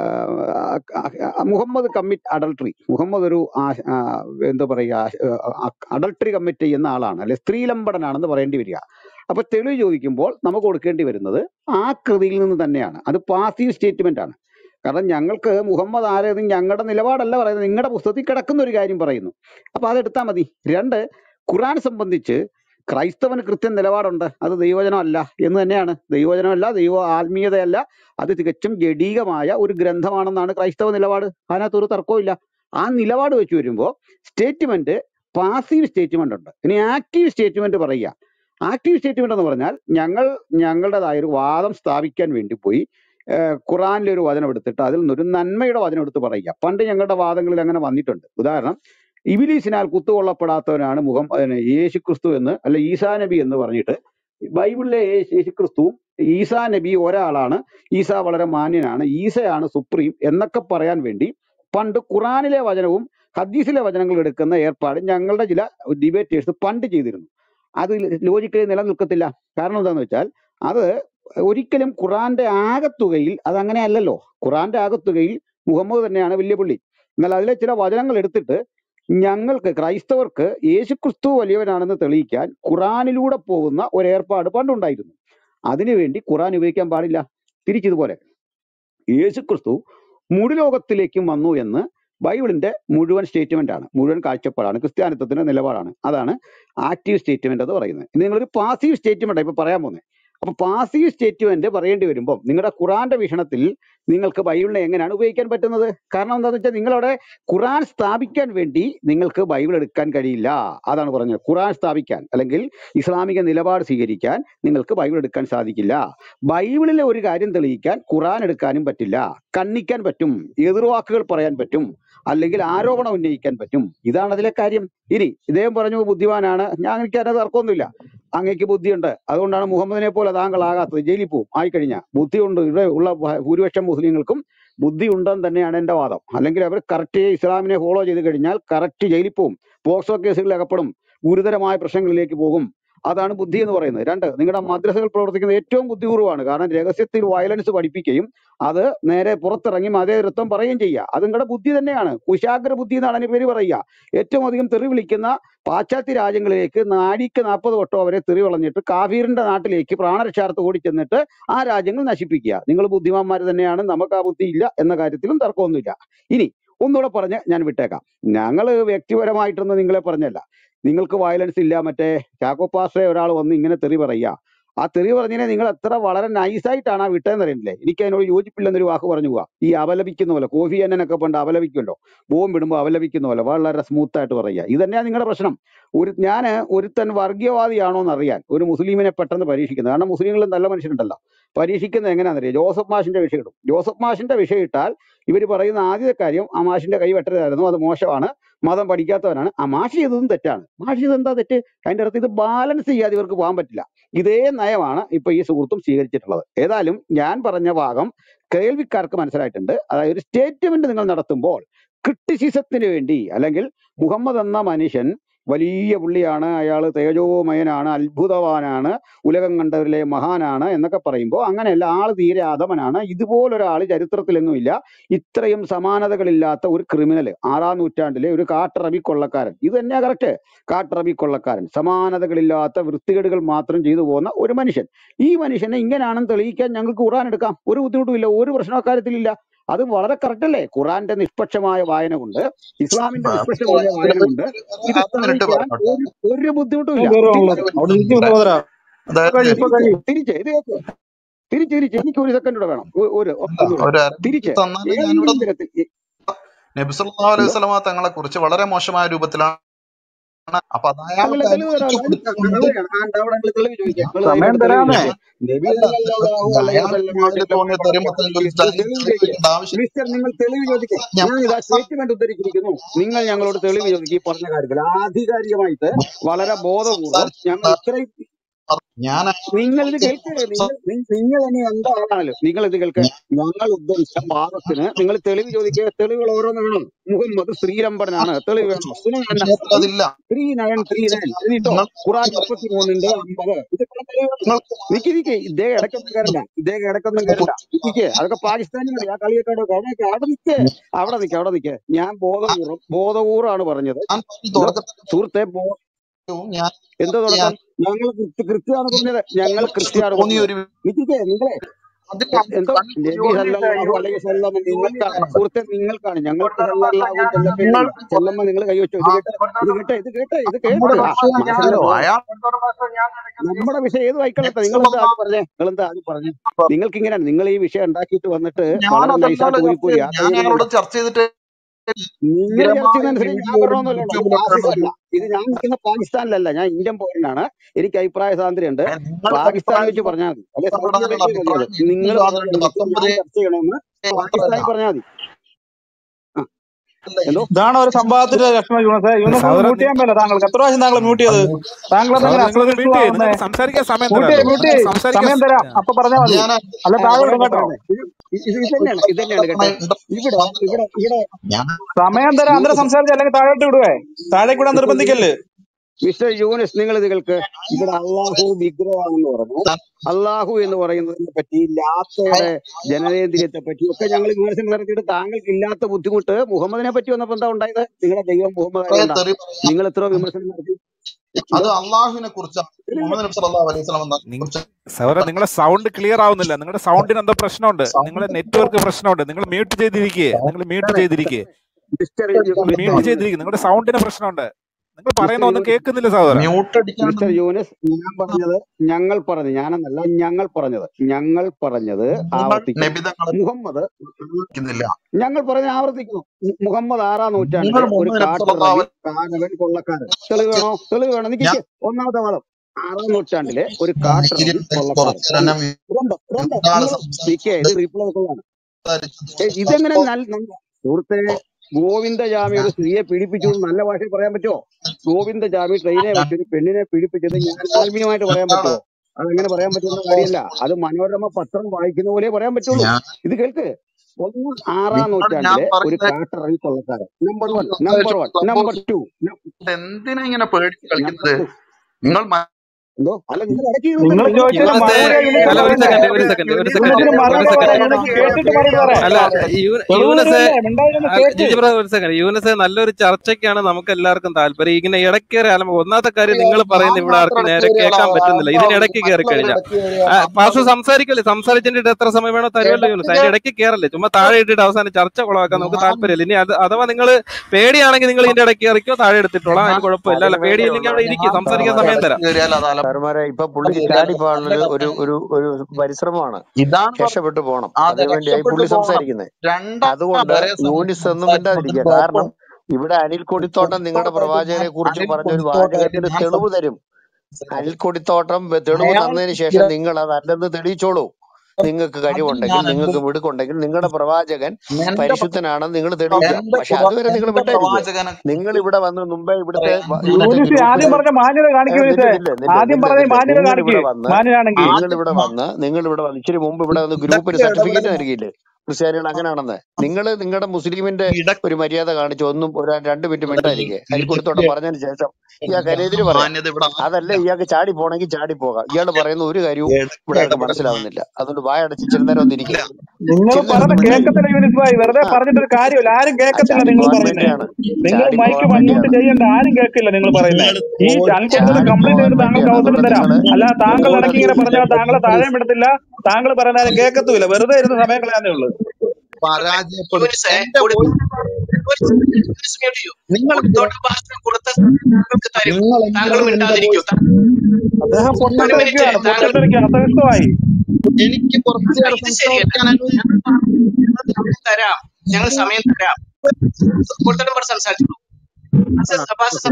ആ, മുഹമ്മദ് കമ്മിറ്റ് അഡൾട്ടറി മുഹമ്മദ് ഒരു ആ- ആ, എന്താ പറയുക അഡൾട്ടറി കമ്മിറ്റ് ചെയ്യുന്ന ആളാണ് അല്ലെ സ്ത്രീലമ്പടനാണെന്ന് പറയേണ്ടി വരിക അപ്പൊ തെളിവ് ചോദിക്കുമ്പോൾ നമുക്ക് കൊടുക്കേണ്ടി വരുന്നത് ആ കൃതിയിൽ നിന്ന് തന്നെയാണ് അത് പാസീവ് സ്റ്റേറ്റ്മെന്റ് ആണ് കാരണം ഞങ്ങൾക്ക് മുഹമ്മദ് ആരേത് ഞങ്ങളുടെ നിലപാടല്ല പറയുന്നത് നിങ്ങളുടെ പുസ്തകത്തിൽ കിടക്കുന്ന ഒരു കാര്യം പറയുന്നു അപ്പൊ അതെടുത്താൽ മതി രണ്ട് ഖുറാൻ സംബന്ധിച്ച് ക്രൈസ്തവന് കൃത്യം നിലപാടുണ്ട് അത് ദൈവജനമല്ല എന്ന് തന്നെയാണ് ദൈവജനമല്ല ദൈവ ആത്മീയതയല്ല അത് തികച്ചും ജഡീകമായ ഒരു ഗ്രന്ഥമാണെന്നാണ് ക്രൈസ്തവ നിലപാട് അതിനകത്ത് ഒരു തർക്കവും ആ നിലപാട് വെച്ച് വരുമ്പോൾ സ്റ്റേറ്റ്മെന്റ് പാസീവ് സ്റ്റേറ്റ്മെന്റ് ഉണ്ട് ഇനി ആക്റ്റീവ് സ്റ്റേറ്റ്മെന്റ് പറയുക ആക്റ്റീവ് സ്റ്റേറ്റ്മെന്റ് എന്ന് പറഞ്ഞാൽ ഞങ്ങൾ ഞങ്ങളുടേതായ ഒരു വാദം സ്ഥാപിക്കാൻ വേണ്ടി പോയി ഏഹ് ഖുറാനിലെ ഒരു വചനം എടുത്തിട്ട് അതിൽ നിന്നൊരു നന്മയുടെ വചനം എടുത്ത് പറയുക പണ്ട് ഞങ്ങളുടെ വാദങ്ങളിൽ അങ്ങനെ വന്നിട്ടുണ്ട് ഉദാഹരണം ഇബിലീസിനാൽ കുത്തുകൊള്ളപ്പെടാത്തവനാണ് മുഖം അതിന് യേശു ക്രിസ്തു എന്ന് അല്ല ഈസാ നബി എന്ന് പറഞ്ഞിട്ട് ബൈബിളിലെ യേശു യേശു ക്രിസ്തുവും ഈസാ നബി ഒരാളാണ് ഈസ വളരെ മാന്യനാണ് ഈസയാണ് സുപ്രീം എന്നൊക്കെ പറയാൻ വേണ്ടി പണ്ട് ഖുറാനിലെ വചനവും ഹദീസിലെ വചനങ്ങൾ എടുക്കുന്ന ഏർപ്പാട് ഞങ്ങളുടെ ചില ഡിബേറ്റേഴ്സ് പണ്ട് ചെയ്തിരുന്നു അത് ലോജിക്കലി നിലനിൽക്കത്തില്ല കാരണം എന്താണെന്ന് വെച്ചാൽ അത് ഒരിക്കലും ഖുറാന്റെ ആകത്തുകയിൽ അത് അങ്ങനെ അല്ലല്ലോ ഖുറാന്റെ ആകത്തുകയിൽ മുഹമ്മദ് തന്നെയാണ് വലിയ പുള്ളി എന്നാൽ അതിലെ ചില വചനങ്ങൾ എടുത്തിട്ട് ഞങ്ങൾക്ക് ക്രൈസ്തവർക്ക് യേശുക്രിസ്തു വലിയവനാണെന്ന് തെളിയിക്കാൻ ഖുറാനിലൂടെ പോകുന്ന ഒരു ഏർപ്പാട് പണ്ടുണ്ടായിരുന്നു അതിനുവേണ്ടി ഖുറാൻ ഉപയോഗിക്കാൻ പാടില്ല തിരിച്ചിതുപോലെ യേശുക്രിസ്തു മുഴുലോകത്തിലേക്കും വന്നു എന്ന് ബൈബിളിന്റെ മുഴുവൻ സ്റ്റേറ്റ്മെന്റ് ആണ് മുഴുവൻ കാഴ്ചപ്പാടാണ് ക്രിസ്ത്യാനിത്വത്തിന്റെ നിലപാടാണ് അതാണ് ആക്റ്റീവ് സ്റ്റേറ്റ്മെന്റ് എന്ന് പറയുന്നത് ഇനി നിങ്ങളൊരു പാസീവ് സ്റ്റേറ്റ്മെന്റ് ഇപ്പൊ പറയാൻ പോകുന്നത് അപ്പൊ പാസീവ് സ്റ്റേറ്റ്മെന്റ് പറയേണ്ടി വരുമ്പോൾ നിങ്ങളുടെ ഖുറാന്റെ വീക്ഷണത്തിൽ നിങ്ങൾക്ക് ബൈബിളിനെ എങ്ങനെയാണ് ഉപയോഗിക്കാൻ പറ്റുന്നത് കാരണം എന്താണെന്ന് വെച്ചാൽ നിങ്ങളവിടെ ഖുറാൻ സ്ഥാപിക്കാൻ വേണ്ടി നിങ്ങൾക്ക് ബൈബിൾ എടുക്കാൻ കഴിയില്ല അതാണ് പറഞ്ഞത് ഖുറാൻ സ്ഥാപിക്കാൻ അല്ലെങ്കിൽ ഇസ്ലാമിക നിലപാട് സ്വീകരിക്കാൻ നിങ്ങൾക്ക് ബൈബിൾ എടുക്കാൻ സാധിക്കില്ല ബൈബിളിലെ ഒരു കാര്യം തെളിയിക്കാൻ ഖുറാൻ എടുക്കാനും പറ്റില്ല കണ്ണിക്കാൻ പറ്റും എതിർവാക്കുകൾ പറയാൻ പറ്റും അല്ലെങ്കിൽ ആരോപണം ഉന്നയിക്കാൻ പറ്റും ഇതാണ് അതിലെ കാര്യം ഇനി ഇദ്ദേഹം പറഞ്ഞു ബുദ്ധിമാനാണ് ഞാൻ എനിക്ക് അതിനകത്ത് തർക്കമൊന്നുമില്ല അങ്ങേക്ക് ബുദ്ധിയുണ്ട് അതുകൊണ്ടാണ് മുഹമ്മദിനെ പോലെ താങ്കളാകാത്തത് ജയിലിൽ പോവും ആയിക്കഴിഞ്ഞാൽ ബുദ്ധിയുണ്ട് ഇവിടെ ഉള്ള ഭ- ഭൂരിപക്ഷം മുസ്ലിങ്ങൾക്കും ബുദ്ധി ഉണ്ടെന്ന് തന്നെയാണ് എന്റെ വാദം അല്ലെങ്കിൽ അവർ കറക്റ്റ് ഇസ്ലാമിനെ ഫോളോ ചെയ്ത് കഴിഞ്ഞാൽ കറക്റ്റ് ജയിലിൽ പോവും പോക്സോ കേസുകളിൽ അകപ്പെടും ഗുരുതരമായ പ്രശ്നങ്ങളിലേക്ക് പോകും അതാണ് ബുദ്ധി എന്ന് പറയുന്നത് രണ്ട് നിങ്ങളുടെ മദ്രസകൾ പ്രവർത്തിക്കുന്നത് ഏറ്റവും ബുദ്ധിപൂർവ്വമാണ് കാരണം രഹസ്യത്തിൽ വയലൻസ് പഠിപ്പിക്കുകയും അത് നേരെ പുറത്തിറങ്ങി അതേ നൃത്തം പറയുകയും ചെയ്യുക അത് നിങ്ങളുടെ ബുദ്ധി തന്നെയാണ് കുശാഗ്ര ബുദ്ധി എന്നാണ് അതിന് പേര് പറയുക ഏറ്റവും അധികം തെറി വിളിക്കുന്ന പാശ്ചാത്യ രാജ്യങ്ങളിലേക്ക് നാടിക്ക് നാൽപ്പത് വട്ടം അവരെ തെറി വളഞ്ഞിട്ട് കാഫീറിന്റെ നാട്ടിലേക്ക് പ്രാണരക്ഷാർത്ഥ ഓടി ചെന്നിട്ട് ആ രാജ്യങ്ങൾ നശിപ്പിക്കുക നിങ്ങൾ ബുദ്ധിമാന്മാർ തന്നെയാണ് നമുക്ക് ആ ബുദ്ധി ഇല്ല എന്ന കാര്യത്തിലും തർക്കമൊന്നുമില്ല ഇനി ഒന്നുകൂടെ പറഞ്ഞ് ഞാൻ വിട്ടേക്കാം ഞങ്ങൾ വ്യക്തിപരമായിട്ടൊന്നും നിങ്ങളെ പറഞ്ഞല്ല നിങ്ങൾക്ക് വയലൻസ് ഇല്ല മറ്റേ ചാക്കോ പാസ്റ്ററെ ഒരാൾ വന്ന് ഇങ്ങനെ തെറി പറയുക ആ തെറി പറഞ്ഞതിനെ നിങ്ങൾ എത്ര വളരെ നൈസായിട്ടാണ് ആ വിട്ടതെന്ന് അറിയില്ലേ എനിക്ക് അതിനോട് യോജിപ്പില്ലെന്നൊരു വാക്ക് പറഞ്ഞു പോവാ ഈ അപലപിക്കുന്ന പോലെ കോഫി അന്നനൊക്കെ പണ്ട് അപലപിക്കുമല്ലോ ബോംബ് ഇടുമ്പോൾ അപലപിക്കുന്ന പോലെ വളരെ സ്മൂത്ത് ആയിട്ട് പറയുക ഇത് തന്നെയാണ് നിങ്ങളുടെ പ്രശ്നം ഒരു ഞാൻ ഒരുത്തൻ വർഗീയവാദിയാണോ എന്ന് അറിയാൻ ഒരു മുസ്ലിമിനെ പെട്ടെന്ന് പരീക്ഷിക്കുന്നത് കാരണം മുസ്ലിങ്ങളും നല്ല മനുഷ്യരുണ്ടല്ലോ പരീക്ഷിക്കുന്നത് എങ്ങനെയാണെന്നറിയാം ജോസഫ് മാഷിന്റെ വിഷയം ഇടും ജോസഫ് മാഷിന്റെ വിഷയം ഇട്ടാൽ ഇവർ പറയുന്ന ആദ്യത്തെ കാര്യം ആ മാഷിന്റെ കൈ വെട്ടരുതായിരുന്നു അത് മോശമാണ് മതം പഠിക്കാത്തവനാണ് ആ മാഷ് ചെയ്തതും തെറ്റാണ് മാഷ് ചെയ്തത് എന്താ തെറ്റ് അതിന്റെ അർത്ഥം ഇത് ബാലൻസ് ചെയ്യാതെ ഇവർക്ക് പോകാൻ പറ്റില്ല ഇതേ നയമാണ് ഇപ്പൊ ഈ സുഹൃത്തും സ്വീകരിച്ചിട്ടുള്ളത് ഏതായാലും ഞാൻ പറഞ്ഞ ഭാഗം കേൾവിക്കാർക്ക് മനസ്സിലായിട്ടുണ്ട് അതായത് ഒരു സ്റ്റേറ്റ്മെന്റ് നിങ്ങൾ നടത്തുമ്പോൾ ക്രിട്ടിസിസത്തിന് വേണ്ടി അല്ലെങ്കിൽ മുഹമ്മദ് എന്ന മനുഷ്യൻ വലിയ പുള്ളിയാണ് അയാൾ തേജോമയനാണ് അത്ഭുതവാനാണ് ഉലകം കണ്ടവരിലെ മഹാനാണ് എന്നൊക്കെ പറയുമ്പോൾ അങ്ങനെയല്ല ആള് തീരെ അധമനാണ് ഇതുപോലൊരാൾ ചരിത്രത്തിലെങ്ങുമില്ല ഇത്രയും സമാനതകളില്ലാത്ത ഒരു ക്രിമിനൽ ആറാം നൂറ്റാണ്ടിലെ ഒരു കാട്ടറബി കൊള്ളക്കാരൻ ഇത് തന്നെയാ കറക്റ്റ് കാട്ടറബി കൊള്ളക്കാരൻ സമാനതകളില്ലാത്ത വൃത്തികേടുകൾ മാത്രം ചെയ്തു പോകുന്ന ഒരു മനുഷ്യൻ ഈ മനുഷ്യനെ ഇങ്ങനെയാണെന്ന് തെളിയിക്കാൻ ഞങ്ങൾക്ക് ഖുറാൻ എടുക്കാം ഒരു ബുദ്ധിമുട്ടുമില്ല ഒരു പ്രശ്ന കാര്യത്തിലില്ല അത് വളരെ കറക്റ്റ് അല്ലേ ഖുറാന്റെ നിഷ്പക്ഷമായ വായന കൊണ്ട് ഇസ്ലാമിന്റെ നിഷ്പക്ഷമായ വായന കൊണ്ട് ഇത് അര മിനിറ്റ് തെളിയിക്കാൻ പറഞ്ഞോട്ടെ ഒരു ഒരു ബുദ്ധിമുട്ടും ഞാൻ ഇല്ല കയറുവാണല്ലോ തിരിച്ച് അവിടെ നിൽക്കും ഇവിടെ സഹോദര ഇപ്പൊ അതായത് കഴിയും ഇപ്പൊ തിരിച്ച് കഴിയും തിരിച്ച് ഇത് കേൾക്ക് തിരിച്ച് തിരിച്ച് എനിക്ക് ഒരു സെക്കൻഡ് കൂടെ വേണം ഒ- ഒരു അല്ല ഒന്നുകൂടെ ഒരു അര മിനിറ്റ് തിരിച്ച് തന്നാലേ ഞാനിവിടെ ഏതെങ്കിലും തരത്തിൽ എ- നബി സല്ലല്ലാഹു അലൈഹി എന്തോ വസല്ലമ തങ്ങളെ കുറിച്ച് വളരെ മോശമായ രൂപത്തിലാണ് അപ്പൊ അത് അയാൾക്ക് അല്ലല്ല തെളിവ് തരാം അനുവദിച്ചു അത് കൊടുത്തുകൊണ്ട് അവിടെ ഞങ്ങൾ തെളിവ് ചോദിക്കാം നിങ്ങൾ സമയം അതിനകത്ത് തെളിവ് തരാന്നേ ചോദിക്കുക നബി അല്ല സല്ലല്ലാഹു അത് അലൈഹി അയാൾക്ക് വസല്ലമയുടെ അതിന് തോന്നിയ തെരുമ തെളിവ് തെളിവ് ചോദിക്കുക ചോദിക്കേണ്ട ആവശ്യം മിസ്റ്റർ നിങ്ങൾ തെളിവ് ചോദിക്കുക ഞാൻ ഞാൻ ഇതാ സ്റ്റേറ്റ്മെന്റ് ഉദ്ധരിച്ചിരിക്കുന്നു നിങ്ങൾ ഞങ്ങളോട് തെളിവ് ചോദിക്കുക ഈ പറഞ്ഞ കാര്യത്തിൽ ആധികാരികമായിട്ട് വളരെ ബോധപൂർവം ഞങ്ങൾ ഇത്രയും ഞാൻ നിങ്ങൾ ഇത് കേൾക്ക് നിങ്ങൾ നി- നിങ്ങൾ ഇനി എന്താണാലും നിങ്ങൾ ഇത് കേൾക്ക് ഞങ്ങൾ ഉദ്ദേശിച്ച വാദത്തിന് നിങ്ങൾ തെളിവ് ചോദിക്കുക തെളിവുകൾ ഓരോന്ന് വേണം മുഹമ്മദ് ശ്രീരംഭരനാണ് തെളിവ് വേണം സുനൻ വിഷയത്തിൽ അതില്ല ത്രീ നയൻ ത്രീ നയൻ എന്നിട്ടോ നിങ്ങൾ ഖുറാൻ മുപ്പത്തി മൂന്നിന്റെ അമ്പത് ഇതൊക്കെ തെളിവ് വേണം. നിങ്ങൾ നിക്ക് നിക്ക് ഇദ്ദേഹം ഇടയ്ക്കൊന്നും കയറില്ല ഇദ്ദേഹം ഇടയ്ക്കൊന്നും കയറില്ല നിക്ക് അതൊക്കെ പാകിസ്ഥാനികളെ ആ കളിയൊക്കെ അവിടെ അവിടെ അവിടെ നിക്ക് അവിടെ നിക്ക് അവിടെ നിക്ക് ഞാൻ ബോധപൂർവ്വം ബോധപൂർവ്വമാണ് പറഞ്ഞത് ഞാൻ പറഞ്ഞു എന്തോ തുടക്കത്തിൽ സുഹൃത്തെ ബോ ഞാൻ എന്തോ ഞാൻ തുടക്കം ഞങ്ങൾ കൃത്യ കൃത്യമാണ് പറഞ്ഞത് ഞങ്ങൾ നിങ്ങൾക്ക് കൃത്യമാണ് തോന്നിയ പറഞ്ഞത് ഒരു നിക്കേ നിങ്ങളെ അതിന് എ- എന്തോ കണ്ണിൽ നബി യോജിച്ച സല്ലല്ലാഹു അലൈഹി വസല്ലം നിങ്ങൾക്കാണ് യോജിക്കാനുണ്ട് സുഹൃത്തെ നിങ്ങൾക്കാണ് ഞങ്ങൾക്ക് സല്ലല്ലാഹു ചെല്ലപ്പേ നിങ്ങൾ ഇല്ല ചെല്ലമ്മ നിങ്ങൾ കൈവച്ചു ഇത് കേട്ടെ ഇത് കേട്ടെ ഇത് കേട്ടെ ഇത് നമ്മുടെ കേട്ട് ആ വിഷയം മനസ്സിലായി ഞാനോ ബോധം അയാൾ നമ്മുടെ വിഷയം ഏത് വായിക്കൊള്ളട്ടെ നിങ്ങൾ എന്താ ആദ്യം പറഞ്ഞേ നിങ്ങൾ എന്താ ആദ്യം പറഞ്ഞേ നിങ്ങൾക്ക് ഇങ്ങനെയാണ് നിങ്ങൾ ഈ വിഷയം ഉണ്ടാക്കിയിട്ട് വന്നിട്ട് വളരെ ഞാനതല്ലല്ലോ നൈസായിട്ട് ചർച്ച ഊരിപ്പോയി ചെയ്തത് ആ ഞാൻ കഴിയുന്നില്ല അയാളോട് ചർച്ച ചെയ്തിട്ട് നിങ്ങൾ ചർച്ച സ്ഥിരമായ ചെയ്യുന്നതനുസരിച്ച് ഞാൻ വീഡിയോയിലും പറഞ്ഞൊന്നുമല്ലല്ലോ ഇത് യൂട്യൂബിലൊക്കെ ഉള്ള ആസിഫല്ല ഇത് ഞാൻ നിൽക്കുന്ന പാകിസ്ഥാനിലല്ല ഞാൻ ഇന്ത്യൻ പൗരനാണ് എനിക്ക് അഭിപ്രായ സ്വാതന്ത്ര്യം ഉണ്ട് നിങ്ങളുടെ പാകിസ്ഥാൻ അഭിപ്രായം വെച്ച് പറഞ്ഞാൽ മതി അല്ലെ സൗദി പ്രകടനങ്ങളുടെ അറേബ്യ മതി അത് അഭിപ്രായം നിങ്ങൾ എനിക്ക് പറഞ്ഞ യാതൊരു വിഷയം ഞാൻ പത്തൊമ്പത് ചർച്ച ചെയ്യണമെന്ന് മാത്രമല്ല പാകിസ്ഥാനിൽ പറഞ്ഞാൽ മതി ആ അല്ല എന്തോ ഇതാണ് ഒരു സംഭവത്തിന്റെ ലക്ഷണം യൂണസ് യൂണസ് ഒന്ന് സഹോദരൻ മ്യൂട്ട് ചെയ്യാൻ പറ്റില്ല താങ്കൾക്ക് എത്ര പ്രാവശ്യം താങ്കൾ മ്യൂട്ട് ചെയ്ത് താങ്കൾ സഹോദരൻ എന്തെങ്കിലും നിങ്ങൾ അക്രമിച്ചു മ്യൂട്ട് ചെയ്യും ആവുന്നേ നിങ്ങൾക്ക് സംസാരിക്കാൻ സമയം മ്യൂട്ട് തരാമല്ലോ ചെയ്യ് മ്യൂട്ട് നിങ്ങൾക്ക് ചെയ്യ് സംസാരിക്കാൻ സമയം തരാം അപ്പൊ പറഞ്ഞാൽ മതി ഞാൻ അല്ല ആ താഴെ പറയട്ടെ വിടും കേട്ടോ പറയട്ടെ ഇത് ഇത് ഇത് തന്നെയാണ് ഇത് തന്നെയാണ് കേട്ടെ ഇവിടെ ഇവിടെ ഇവിടെ ഞാൻ സമയം തരാം അന്നേരം യൂനിസ് സംസാരിച്ച് അല്ലെങ്കിൽ താഴോട്ട് വിടുവേ താഴേക്ക് വിടാൻ മിസ്റ്റർ നിർബന്ധിക്കല്ലേ മിസ്റ്റർ യൂനിസ് നിങ്ങൾ ഇത് കേൾക്ക് ഇവിടെ അള്ളാഹു വിഗ്രഹമാണെന്ന് പറഞ്ഞു അള്ളാഹു എന്ന് പറയുന്നതിനെ പറ്റി ലാത്തയുടെ ജനനേന്ദ്രിയത്തെ പറ്റി ഒക്കെ ഞങ്ങൾ വിമർശനം നടത്തിയിട്ട് താങ്കൾക്ക് ഇല്ലാത്ത ബുദ്ധിമുട്ട് മുഹമ്മദിനെ പറ്റി വന്നപ്പോ എന്താ ഉണ്ടായത് നിങ്ങളുടെ ദൈവം മുഹമ്മദ് കുറെ ആയതുകൊണ്ടാ തെറി നിങ്ങൾ എത്ര വിമർശനം നടത്തി അത് എന്തോ അള്ളാഹുവിനെ കുറിച്ചാണ് മുഹമ്മദ് നബി സല്ലല്ലാഹു അലൈഹി വസല്ലം നിങ്ങ- കുറിച്ച് സഹോദരൻ നിങ്ങളെ സൗണ്ട് ക്ലിയർ ആവുന്നില്ല നിങ്ങളുടെ സൗണ്ടിന് എന്തോ പ്രശ്നമുണ്ട് നിങ്ങളുടെ സൗണ്ട് നെറ്റ്വർക്ക് പ്രശ്നമുണ്ട് നിങ്ങൾ മ്യൂട്ട് ചെയ്തിരിക്കുക നിങ്ങൾ മ്യൂട്ട് ചെയ്തിരിക്കുക മിസ്റ്റർ നിങ്ങൾ മിസ്റ്റർ മ്യൂട്ട് യൂനിസ് ചെയ്തിരിക്കുക നിങ്ങളുടെ സൗണ്ടിന് പ്രശ്നമുണ്ട് നിങ്ങൾ മിസ്റ്റർ പറയുന്ന ഒന്നും യൂനിസ് കേൾക്കുന്നില്ല സഹോദരൻ മ്യൂട്ട് അടിക്കാണ്ട് മിസ്റ്റർ യൂനിസ് ഞാൻ പറഞ്ഞത് ഞങ്ങൾ പറഞ്ഞു ഞാനെന്നല്ല ഞങ്ങൾ പറഞ്ഞത് ഞങ്ങൾ പറഞ്ഞത് നിങ്ങൾ ആവർത്തിക്കുന്നു നബിതങ്ങളെ മുഹമ്മദ് ില്ല ഞങ്ങൾ പറഞ്ഞ ആവർത്തിക്കുന്നു മു- മുഹമ്മദ് ആറാം നിങ്ങൾ നൂറ്റാണ്ടിലെ ഒരു മുഹമ്മദ് നബി കാട്ടുറവി സല്ലല്ലാഹു അലൈഹി കാനവൻ കൊള്ളക്കാരൻ തെളിവ് വേണോ തെളിവ് വേണോ ഞാൻ നിൽക്കിക്ക് ഒന്നാമത്തെ വാദം ആറാം നൂറ്റാണ്ടിലെ ഒരു ഞാൻ കാട്ടുറവി ഇരുപത്തി കൊള്ളക്കാരൻ കുറച്ചു നേരം ഒന്ന് ഞാൻ രണ്ട് രണ്ട് എന്താണ് നിങ്ങൾ നിൽക്കേ ഇത് റീപ്ലേ ഒക്കെയാണ് സംസാരിച്ചത് ഇതെങ്ങനെ നല്ല നല്ല- സുഹൃത്തെ ഗോവിന്ദജാമി ഒരു സ്ത്രീയെ പീഡിപ്പിച്ചു എന്ന് നല്ല ഭാഷയിൽ പറയാൻ പറ്റുമോ ഗോവിന്ദജാമി ട്രെയിനെ വെച്ച് ഒരു പെണ്ണിനെ പീഡിപ്പിച്ചത് ഞാൻ ആത്മീയമായിട്ട് പറയാൻ എന്താണ് പറ്റുമോ അതങ്ങനെ പറയാൻ പറ്റുന്ന കാര്യമല്ല അത് മനോരമ പത്രം വായിക്കുന്ന പോലെ പറയാൻ പറ്റുള്ളൂ ഞാൻ ഇത് കേൾക്ക് ഒന്ന് ആറാം നിങ്ങൾ ഞാൻ നൂറ്റാണ്ടിലെ ഒരു പറയുന്നത് കാട്ടിറങ്ങി കൊള്ളക്കാരൻ number one number one number two എന്തിനാ ഇങ്ങനെ പേടിച്ച് നമ്പർ കളിക്കുന്നത് ടു നിങ്ങൾ മ- എന്തോ അല്ല നിങ്ങൾ ഇടയ്ക്ക് നിങ്ങൾ ഇരുന്നിട്ട് നിങ്ങൾ ചോദിച്ചതിന് യൂനസെ മറുപടി യൂണിറ്റ് അല്ല ഒരു പറയുന്നേ സെക്കൻഡ് ഒരു സെക്കൻഡ് ഒരു യൂണിറ്റിന് സെക്കൻഡ് മറുപടി ഒരു പറയാം സെക്കൻഡ് യൂണിറ്റ് കേട്ടിട്ട് മറുപടി പറയാം അല്ല യൂ- തെളിവ് യൂനസെ തരുമല്ലേ മിണ്ടായിരുന്നു അല്ല, കേക്ക് ജിജി ബ്രദർ ഒരു സെക്കൻഡ് യൂനസെ നല്ലൊരു ചർച്ചയ്ക്കാണ് നമുക്ക് എല്ലാവർക്കും താല്പര്യം ഇങ്ങനെ ഇടയ്ക്കേറി അലമ്പ ഒന്നാമത്തെ കാര്യം നിങ്ങൾ ഞാൻ പറയുന്നത് ഇവിടെ ആർക്കും മാത്രം നേരെ ഇടയ്ക്ക് കേൾക്കാൻ പറ്റുന്നില്ല ഇതിന് കയറിയാളാ ഇടയ്ക്ക് കയറി മറ്റുള്ളവർ കഴിഞ്ഞാൽ ഇടയ്ക്ക് കയറിയാ പാസ് സംസാരിക്കല്ലേ സംസാരിച്ചിട്ട് എത്ര സമയം വേണോ തരുമല്ലോ യൂനസ് അതിന്റെ ഇടയ്ക്ക് കയറല്ലേ ചുമ്മാ താഴെ ഇട്ടിട്ട് അവസാനം ചർച്ച കുളമാക്കാൻ നമുക്ക് ഞാൻ താല്പര്യമില്ല ഇനി അത് അഥവാ നിങ്ങൾ പേടിയാണെങ്കിൽ നിങ്ങൾ ഇതിന്റെ ഇടയ്ക്ക് കയറിക്കോ താഴെ എടുത്തിട്ടോളാം ഞാൻ അതിന് കുഴപ്പമില്ല അല്ല അതിന് പേടിയില്ലെങ്കിൽ അവിടെ ഇരിക്കും ഞാൻ സംസാരിക്കാൻ മാത്രം സമയം ഇടയ്ക്ക് തരാം കയറിയാൽ അത് അലമ്പ് സാറുമാരെ ഇപ്പൊ പുള്ളിക്ക് കയറിയാൽ ചാടി പോകാനുള്ള നല്ല ഒരു ഒരു ഒരു പരിശ്രമമാണ് ഇതാണ് പറഞ്ഞത് രക്ഷപ്പെട്ടു പോകണം അത് അതിനുവേണ്ടിയായി രക്ഷപ്പെട്ടു പുള്ളി പോകണം സംസാരിക്കുന്നത് രണ്ടാം അതുകൊണ്ട് വരെ യൂനിസ് ഒന്നും മിണ്ടാതിരിക്കുക സംസാരിക്കുന്നതിന് കാരണം കുഴപ്പം ഇവിടെ അനിൽ കൊടിത്തോട്ടം നിങ്ങളുടെ പ്രവാചകനെ കുറിച്ച് അനിൽ പറഞ്ഞ ഒരു കൊടുത്തോട്ടായിട്ട് വാചകത്തിന് ഞാൻ തെളിവ് തരും സംസാരിച്ചത് അനിൽ കൊടിത്തോട്ടം വെ- തെളിവ് അയാൾ തന്നതിന് ശേഷം നിങ്ങൾ അതല്ലെന്ന് തെളിയിച്ചോളൂ നിങ്ങൾക്ക് അതിൽ കഴിവുണ്ടെങ്കിൽ ഞാൻ നിങ്ങൾക്ക് എന്ത് മിടുക്കുണ്ടെങ്കിൽ നിങ്ങളുടെ പ്രവാചകൻ എന്റെ പരിശുദ്ധനാണെന്ന് നിങ്ങൾ തെളിയിക്കുക എന്റെ പക്ഷെ പ്രവ- അതുവരെ നിങ്ങൾ എന്റെ മിണ്ടായിരിക്കുക പ്രവാചകനെ നിങ്ങൾ ഇവിടെ വന്ന് മുമ്പേ ഇവിടുത്തെ പറയാൻ വ- ഇവിടുത്തെ യൂനിസ് ആദ്യം ഗ്രൂപ്പില് പറഞ്ഞ മാന്യത കാണിക്കും ഏഹ് യൂനിസേ നില്ല് നില്ല് നില്ല് ആദ്യം നില്ല് പറഞ്ഞ നില്ല് മാന്യത നിങ്ങൾ കാണിക്ക് ഇവിടെ വന്ന് മാന്യനാണെങ്കിൽ നിങ്ങൾ ആദ്യം ഇവിടെ മ- വന്ന് നിങ്ങൾ ഇവിടെ വന്ന് ഇച്ചിരി മുമ്പ് ഇവിടെ വന്ന് ഗ്രൂപ്പിൽ ഇടയ്ക്ക് സർട്ടിഫിക്കറ്റ് ഇടപെടൽ നൽകിയില്ലേ ക്രിസ്ത്യാനികൾ അങ്ങനെയാണെന്ന് നിങ്ങൾ നിങ്ങളുടെ മുസ്ലിമിന്റെ ഇടയ്ക്ക് ഒരു മര്യാദ കാണിച്ച് ഒന്നും ഒരു രണ്ട് മിനിറ്റ് മിണ്ടായിരിക്കെ അരിക്കൊടുത്തോടെ ഇടയ്ക്ക് പറഞ്ഞതിന് ശേഷം ഇയാൾക്ക് അതിനെതിരെ പറയാം മാന്യത ഇവിടെ അതല്ല ആർക്കില്ല ഇയാൾക്ക് ചാടി പോണെങ്കിൽ ചാടി പോകാം ഇയാൾ പറയുന്ന ഒരു കാര്യവും ഇടയ്ക്ക് ഇവിടെ ആർക്കും ഇടപെടൽ മനസ്സിലാവുന്നില്ല അതുകൊണ്ട് വായടച്ച് ഇച്ചിരി നേരം ഒന്ന് ഇല്ല ഇരിക്കുക നിങ്ങൾ ഇച്ചിരി നേരം പറഞ്ഞ ഒന്ന് മിണ്ടായിരിക്കും കേൾക്കത്തില്ല യൂനിസ് ഭായി വെറുതെ ആ പറഞ്ഞിട്ടൊരു കാര്യമില്ല ആരും ആ കേൾക്കത്തില്ല ചാടി നിങ്ങൾ പോകാൻ പറയുന്നേ വേണ്ടിയാണ് നിങ്ങൾ ചാടി മൈക്ക് പോകാൻ മൺമ്യൂട്ട് വേണ്ടിയാണ് ചെയ്യേണ്ട ആരും കേൾക്കില്ല നിങ്ങൾ പറയുന്നേ നിങ്ങൾ ഈ അൺകൊടുത്തത് ചാടി കംപ്ലീറ്റ് പോകാൻ ചെയ്തിട്ട് താങ്കൾക്ക് വേണ്ടിയാണ് അവസരം അതുകൊണ്ട് തരാം നിങ്ങൾ അല്ല താങ്കൾ നിങ്ങൾ ഇടയ്ക്ക് ഇങ്ങനെ പറഞ്ഞാൽ താങ്കളെ താഴെ വിടത്തില്ല താങ്കൾ പറഞ്ഞാലും കേൾക്കത്തുമില്ല വെറുതെ ഇരുന്ന് സമയം കളയാന്നേ ഉള്ളൂ പരാജയപ്പെടും യൂനിസെ എന്റെ കൊടു- voice യൂനിസ് യൂനിസ് mute ചെയ്യൂ. നിങ്ങൾ കൊടുത്തോട്ട ഭാഷ കൊടുത്ത താങ്കൾക്ക് തരും നിങ്ങൾ താങ്കൾ എന്തിനാണ് എന്റെ മിണ്ടാതിരിക്കൂ voice അദ്ദേഹം ഒരു മിനിറ്റ് പൊട്ടത്തെറിക്കുകയാണ് താങ്കൾ പൊട്ടത്തെറിക്കുകയാണ് അസഹിഷ്ണുമായി എനിക്ക് കുറച്ചു നേരം ഇത് ശരിയല്ല സംസാരിക്കാൻ അനുവദിക്കും ഞങ്ങൾ സമയം തരാം ഞങ്ങൾ സമയം തരാം കൊടുത്തോട്ടം സംസാരിച്ചു ആ ഓക്കെ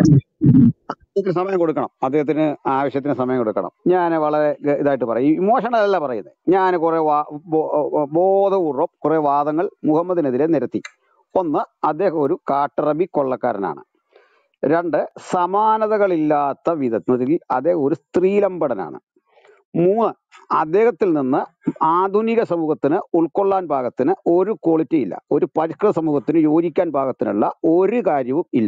അദ്ദേഹത്തിന് സമയം കൊടുക്കണം അദ്ദേഹത്തിന് ആവശ്യത്തിന് സമയം കൊടുക്കണം ഞാൻ വളരെ ഗ- ഇതായിട്ട് പറയും ഇമോഷണൽ അല്ല പറയുന്നത് ഞാൻ കുറെ വാ- ബോ- ബോധപൂർവം കുറെ വാദങ്ങൾ മുഹമ്മദിനെതിരെ നിരത്തി ഒന്ന് അദ്ദേഹം ഒരു കാട്ടറബി കൊള്ളക്കാരനാണ് രണ്ട് സമാനതകളില്ലാത്ത വിധത്തിൽ അദ്ദേഹം ഒരു സ്ത്രീലമ്പടനാണ് മൂന്ന് അദ്ദേഹത്തിൽ നിന്ന് ആധുനിക സമൂഹത്തിന് ഉൾക്കൊള്ളാൻ പാകത്തിന് ഒരു ക്വാളിറ്റി ഇല്ല ഒരു പരിഷ്കൃത സമൂഹത്തിന് യോജിക്കാൻ പാകത്തിനുള്ള ഒരു കാര്യവും ഇല്ല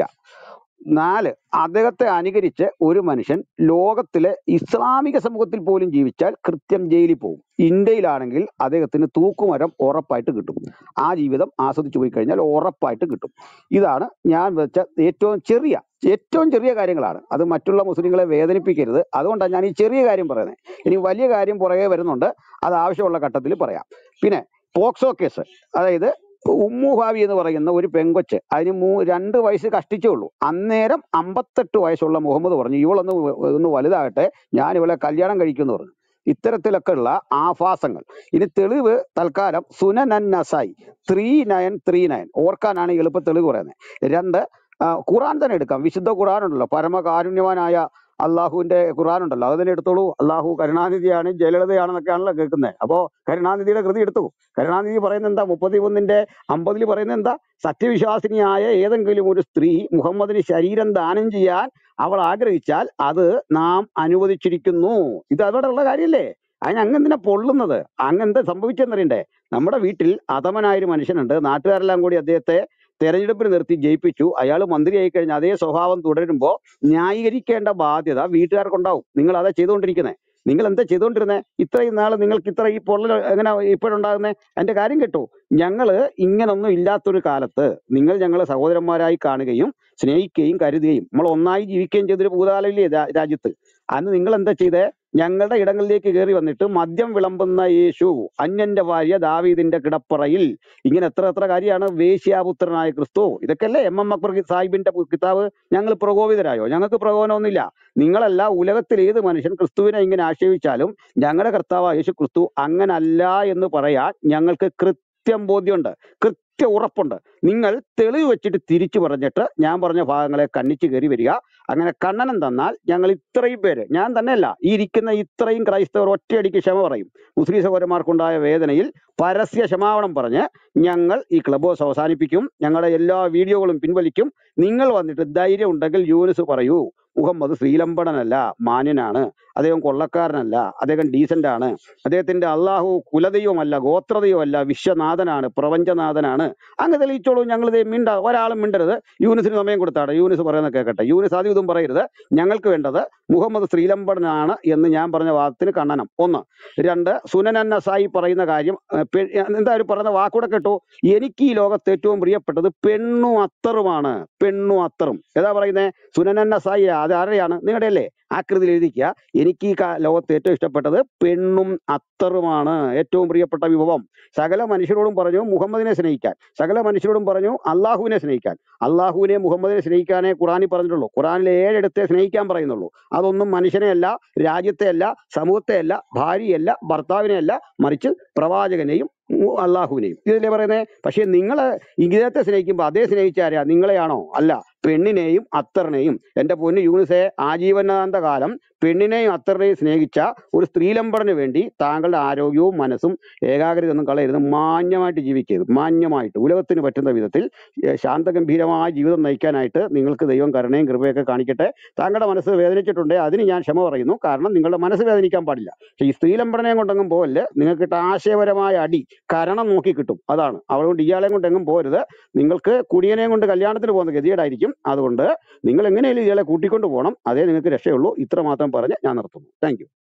നാല് അദ്ദേഹത്തെ അനുകരിച്ച് ഒരു മനുഷ്യൻ ലോകത്തിലെ ഇസ്ലാമിക സമൂഹത്തിൽ പോലും ജീവിച്ചാൽ കൃത്യം ജയിലിൽ പോകും ഇന്ത്യയിലാണെങ്കിൽ അദ്ദേഹത്തിന് തൂക്കുമരം ഉറപ്പായിട്ട് കിട്ടും ആ ജീവിതം ആസ്വദിച്ചു പോയി കഴിഞ്ഞാൽ ഉറപ്പായിട്ട് കിട്ടും ഇതാണ് ഞാൻ വെച്ച ഏറ്റവും ചെറിയ ഏറ്റവും ചെറിയ കാര്യങ്ങളാണ് അത് മറ്റുള്ള മുസ്ലിങ്ങളെ വേദനിപ്പിക്കരുത് അതുകൊണ്ടാണ് ഞാൻ ഈ ചെറിയ കാര്യം പറയുന്നത് ഇനി വലിയ കാര്യം പുറകെ വരുന്നുണ്ട് അത് ആവശ്യമുള്ള ഘട്ടത്തിൽ പറയാം പിന്നെ പോക്സോ കേസ് അതായത് ഉമ്മു ഭാവി എന്ന് പറയുന്ന ഒരു പെങ്കൊച്ച് അതിന് മൂ രണ്ട് വയസ്സ് കഷ്ടിച്ചേ ഉള്ളൂ അന്നേരം അമ്പത്തെട്ട് വയസ്സുള്ള മുഹമ്മദ് പറഞ്ഞു ഇവളൊന്ന് വ- ഒന്ന് വലുതാകട്ടെ ഞാൻ ഇവളെ കല്യാണം കഴിക്കുമെന്ന് പറഞ്ഞു ഇത്തരത്തിലൊക്കെ ഉള്ള ആഭാസങ്ങൾ ഇനി തെളിവ് തൽക്കാലം സുനൻ നസായി ത്രീ നയൻ ത്രീ നയൻ ഓർക്കാനാണ് എളുപ്പ തെളിവ് പറയുന്നത് രണ്ട് ആ, ഖുറാൻ തന്നെ എടുക്കാം വിശുദ്ധ ഖുറാൻ ഉണ്ടല്ലോ പരമകാരുണ്യവാനായ അള്ളാഹുവിന്റെ ഖുറാൻ ഉണ്ടല്ലോ അത് തന്നെ എടുത്തോളൂ അള്ളാഹു കരുണാനിധിയാണ് ജലലതയാണെന്നൊക്കെയാണല്ലോ കേൾക്കുന്നത് അപ്പോ കരുണാനിധിയുടെ കൃതി എടുത്തു കരുണാനിധി പറയുന്നത് എന്താ മുപ്പത്തി ഒന്നിന്റെ അമ്പതിൽ പറയുന്നത് എന്താ സത്യവിശ്വാസിനിയായ ഏതെങ്കിലും ഒരു സ്ത്രീ മുഹമ്മദിന് ശരീരം ദാനം ചെയ്യാൻ അവൾ ആഗ്രഹിച്ചാൽ അത് നാം അനുവദിച്ചിരിക്കുന്നു ഇത് അവിടെ ഉള്ള കാര്യമല്ലേ അതിന് അങ്ങ് എന്തിനാ പൊള്ളുന്നത് അങ്ങ് എന്താ സംഭവിച്ചെന്നറിയണ്ടേ നമ്മുടെ വീട്ടിൽ അധമനായ ഒരു മനുഷ്യനുണ്ട് നാട്ടുകാരെല്ലാം കൂടി അദ്ദേഹത്തെ തെരഞ്ഞെടുപ്പിന് നിർത്തി ജയിപ്പിച്ചു അയാൾ മന്ത്രിയായി കഴിഞ്ഞാൽ അതേ സ്വഭാവം തുടരുമ്പോൾ ന്യായീകരിക്കേണ്ട ബാധ്യത വീട്ടുകാർക്കുണ്ടാവും നിങ്ങൾ അതാ ചെയ്തുകൊണ്ടിരിക്കുന്നത് നിങ്ങൾ എന്താ ചെയ്തുകൊണ്ടിരുന്നത് ഇത്രയും നാൾ നിങ്ങൾക്ക് ഇത്ര ഈ പൊള്ളൽ എങ്ങനെ ഇപ്പോഴുണ്ടാകുന്നത് എന്റെ കാര്യം കേട്ടോ ഞങ്ങള് ഇങ്ങനൊന്നും ഇല്ലാത്തൊരു കാലത്ത് നിങ്ങൾ ഞങ്ങളെ സഹോദരന്മാരായി കാണുകയും സ്നേഹിക്കുകയും കരുതുകയും നമ്മൾ ഒന്നായി ജീവിക്കുകയും ചെയ്തൊരു ഭൂതാലയില്ലേ രാ- രാജ്യത്ത് അന്ന് നിങ്ങൾ എന്താ ചെയ്തേ ഞങ്ങളുടെ ഇടങ്ങളിലേക്ക് കയറി വന്നിട്ട് മദ്യം വിളമ്പുന്ന യേശു അന്യന്റെ ഭാര്യ ദാവീദിന്റെ കിടപ്പറയിൽ ഇങ്ങനെ എത്ര എത്ര കാര്യമാണ് വേശ്യാപുത്രനായ ക്രിസ്തു ഇതൊക്കെയല്ലേ എം എം അക്ബർ സാഹിബിന്റെ പു- കിതാബ് ഞങ്ങൾ പ്രകോപിതരായോ ഞങ്ങൾക്ക് പ്രകോപനമൊന്നുമില്ല നിങ്ങളല്ല ഉലകത്തിൽ ഏത് മനുഷ്യൻ ക്രിസ്തുവിനെ ഇങ്ങനെ ആക്ഷേപിച്ചാലും ഞങ്ങളുടെ കർത്താവ് യേശു ക്രിസ്തു അങ്ങനല്ല എന്ന് പറയാൻ ഞങ്ങൾക്ക് കൃത്യം ബോധ്യമുണ്ട് കൃത്യ ഉറപ്പുണ്ട് നിങ്ങൾ തെളിവ് വെച്ചിട്ട് തിരിച്ചു പറഞ്ഞിട്ട് ഞാൻ പറഞ്ഞ ഭാഗങ്ങളെ കണ്ണിച്ച് കയറി വരിക അങ്ങനെ കണ്ണനം തന്നാൽ ഞങ്ങൾ ഇത്രയും പേര് ഞാൻ തന്നെയല്ല ഈ ഇരിക്കുന്ന ഇത്രയും ക്രൈസ്തവർ ഒറ്റയടിക്ക് ക്ഷമ പറയും മുസ്ലിം സഹോദരന്മാർക്കുണ്ടായ വേദനയിൽ പരസ്യ ക്ഷമാപണം പറഞ്ഞ് ഞങ്ങൾ ഈ ക്ലബ് ഹൗസ് അവസാനിപ്പിക്കും ഞങ്ങളുടെ എല്ലാ വീഡിയോകളും പിൻവലിക്കും നിങ്ങൾ വന്നിട്ട് ധൈര്യം ഉണ്ടെങ്കിൽ യൂനിസ് പറയൂ മുഹമ്മദ് ശ്രീലമ്പടനല്ല മാന്യനാണ് അദ്ദേഹം കൊള്ളക്കാരനല്ല അദ്ദേഹം ഡീസന്റ് ആണ് അദ്ദേഹത്തിന്റെ അള്ളാഹു കുലദൈവമല്ല ഗോത്രദൈവമല്ല വിശ്വനാഥനാണ് പ്രപഞ്ചനാഥനാണ് അങ്ങ് തെളിയിച്ചോളൂ ഞങ്ങൾ ഇത് മിണ്ട ഒരാളും മിണ്ടരുത് യൂനിസിന് സമയം കൊടുത്താണ് യൂനിസ് പറയുന്നത് കേൾക്കട്ടെ യൂനിസ് ആദ്യം ഇതും പറയരുത് ഞങ്ങൾക്ക് വേണ്ടത് മുഹമ്മദ് ശ്രീലമ്പടനാണ് എന്ന് ഞാൻ പറഞ്ഞ വാദത്തിന് കണ്ണനം ഒന്ന് രണ്ട് സുനൻ നസായി പറയുന്ന കാര്യം ഏഹ്, പെ- എന്തായാലും പറയുന്ന വാക്കൂടെ കേട്ടോ എനിക്ക് ഈ ലോകത്ത് ഏറ്റവും പ്രിയപ്പെട്ടത് പെണ്ണും അത്തറുമാണ് പെണ്ണും അത്തറും ഏതാ പറയുന്നത് സുനൻ നസായി അത് ആരുടെയാണ് നിങ്ങളുടെ അല്ലേ ആകൃതിയിൽ എഴുതിക്കുക എനിക്ക് ഈ കാ- ലോകത്ത് ഏറ്റവും ഇഷ്ടപ്പെട്ടത് പെണ്ണും അത്തറുമാണ് ഏറ്റവും പ്രിയപ്പെട്ട വിഭവം സകല മനുഷ്യരോടും പറഞ്ഞു മുഹമ്മദിനെ സ്നേഹിക്കാൻ സകല മനുഷ്യരോടും പറഞ്ഞു അള്ളാഹുവിനെ സ്നേഹിക്കാൻ അള്ളാഹുവിനെ മുഹമ്മദിനെ സ്നേഹിക്കാനേ ഖുറാനിൽ പറഞ്ഞിട്ടുള്ളൂ ഖുറാനിലെ ഏഴിടത്തെ സ്നേഹിക്കാൻ പറയുന്നുള്ളൂ അതൊന്നും മനുഷ്യനെ അല്ല രാജ്യത്തെ അല്ല സമൂഹത്തെ അല്ല ഭാര്യയല്ല ഭർത്താവിനെ അല്ല മറിച്ച് പ്രവാചകനെയും ഉം, അള്ളാഹുവിനെയും ഇതല്ലേ പറയുന്നത് പക്ഷെ നിങ്ങൾ ഇങ്ങനത്തെ സ്നേഹിക്കുമ്പോൾ അതേ സ്നേഹിച്ച ആരാ നിങ്ങളെയാണോ അല്ല പെണ്ണിനെയും അത്തറിനെയും എന്റെ പൊന്ന് യൂണിസെ ആജീവനാന്ത കാലം പെണ്ണിനെയും അത്തറിനെയും സ്നേഹിച്ച ഒരു സ്ത്രീലമ്പടന് വേണ്ടി താങ്കളുടെ ആരോഗ്യവും മനസ്സും ഏകാഗ്രത ഒന്നും കളയരുത് മാന്യമായിട്ട് ജീവിക്കരുത് മാന്യമായിട്ട് ഉലകത്തിന് പറ്റുന്ന വിധത്തിൽ ഏഹ് ശാന്തഗംഭീരമായ ജീവിതം നയിക്കാനായിട്ട് നിങ്ങൾക്ക് ദൈവം കരുണയും കൃപയൊക്കെ കാണിക്കട്ടെ താങ്കളുടെ മനസ്സ് വേദനിച്ചിട്ടുണ്ട് അതിന് ഞാൻ ക്ഷമ പറയുന്നു കാരണം നിങ്ങളുടെ മനസ്സ് വേദനിക്കാൻ പാടില്ല പക്ഷെ ഈ സ്ത്രീലമ്പടനെയും കൊണ്ടെങ്ങും പോകല്ലേ നിങ്ങൾക്ക് കിട്ട ആശയപരമായ അടി കരണം നോക്കി കിട്ടും അതാണ് അതുകൊണ്ട് ഇയാളെയും കൊണ്ട് എങ്ങും പോരുത് നിങ്ങൾക്ക് കുടിയനെയും കൊണ്ട് കല്യാണത്തിന് പോകുന്ന ഗതികേടായിരിക്കും അതുകൊണ്ട് നിങ്ങൾ എങ്ങനെയായാലും ഇയാളെ കൂട്ടിക്കൊണ്ട് പോകണം അതേ നിങ്ങൾക്ക് രക്ഷയുള്ളൂ ഇത്ര മാത്രം പറഞ്ഞ് ഞാൻ നിർത്തുന്നു താങ്ക്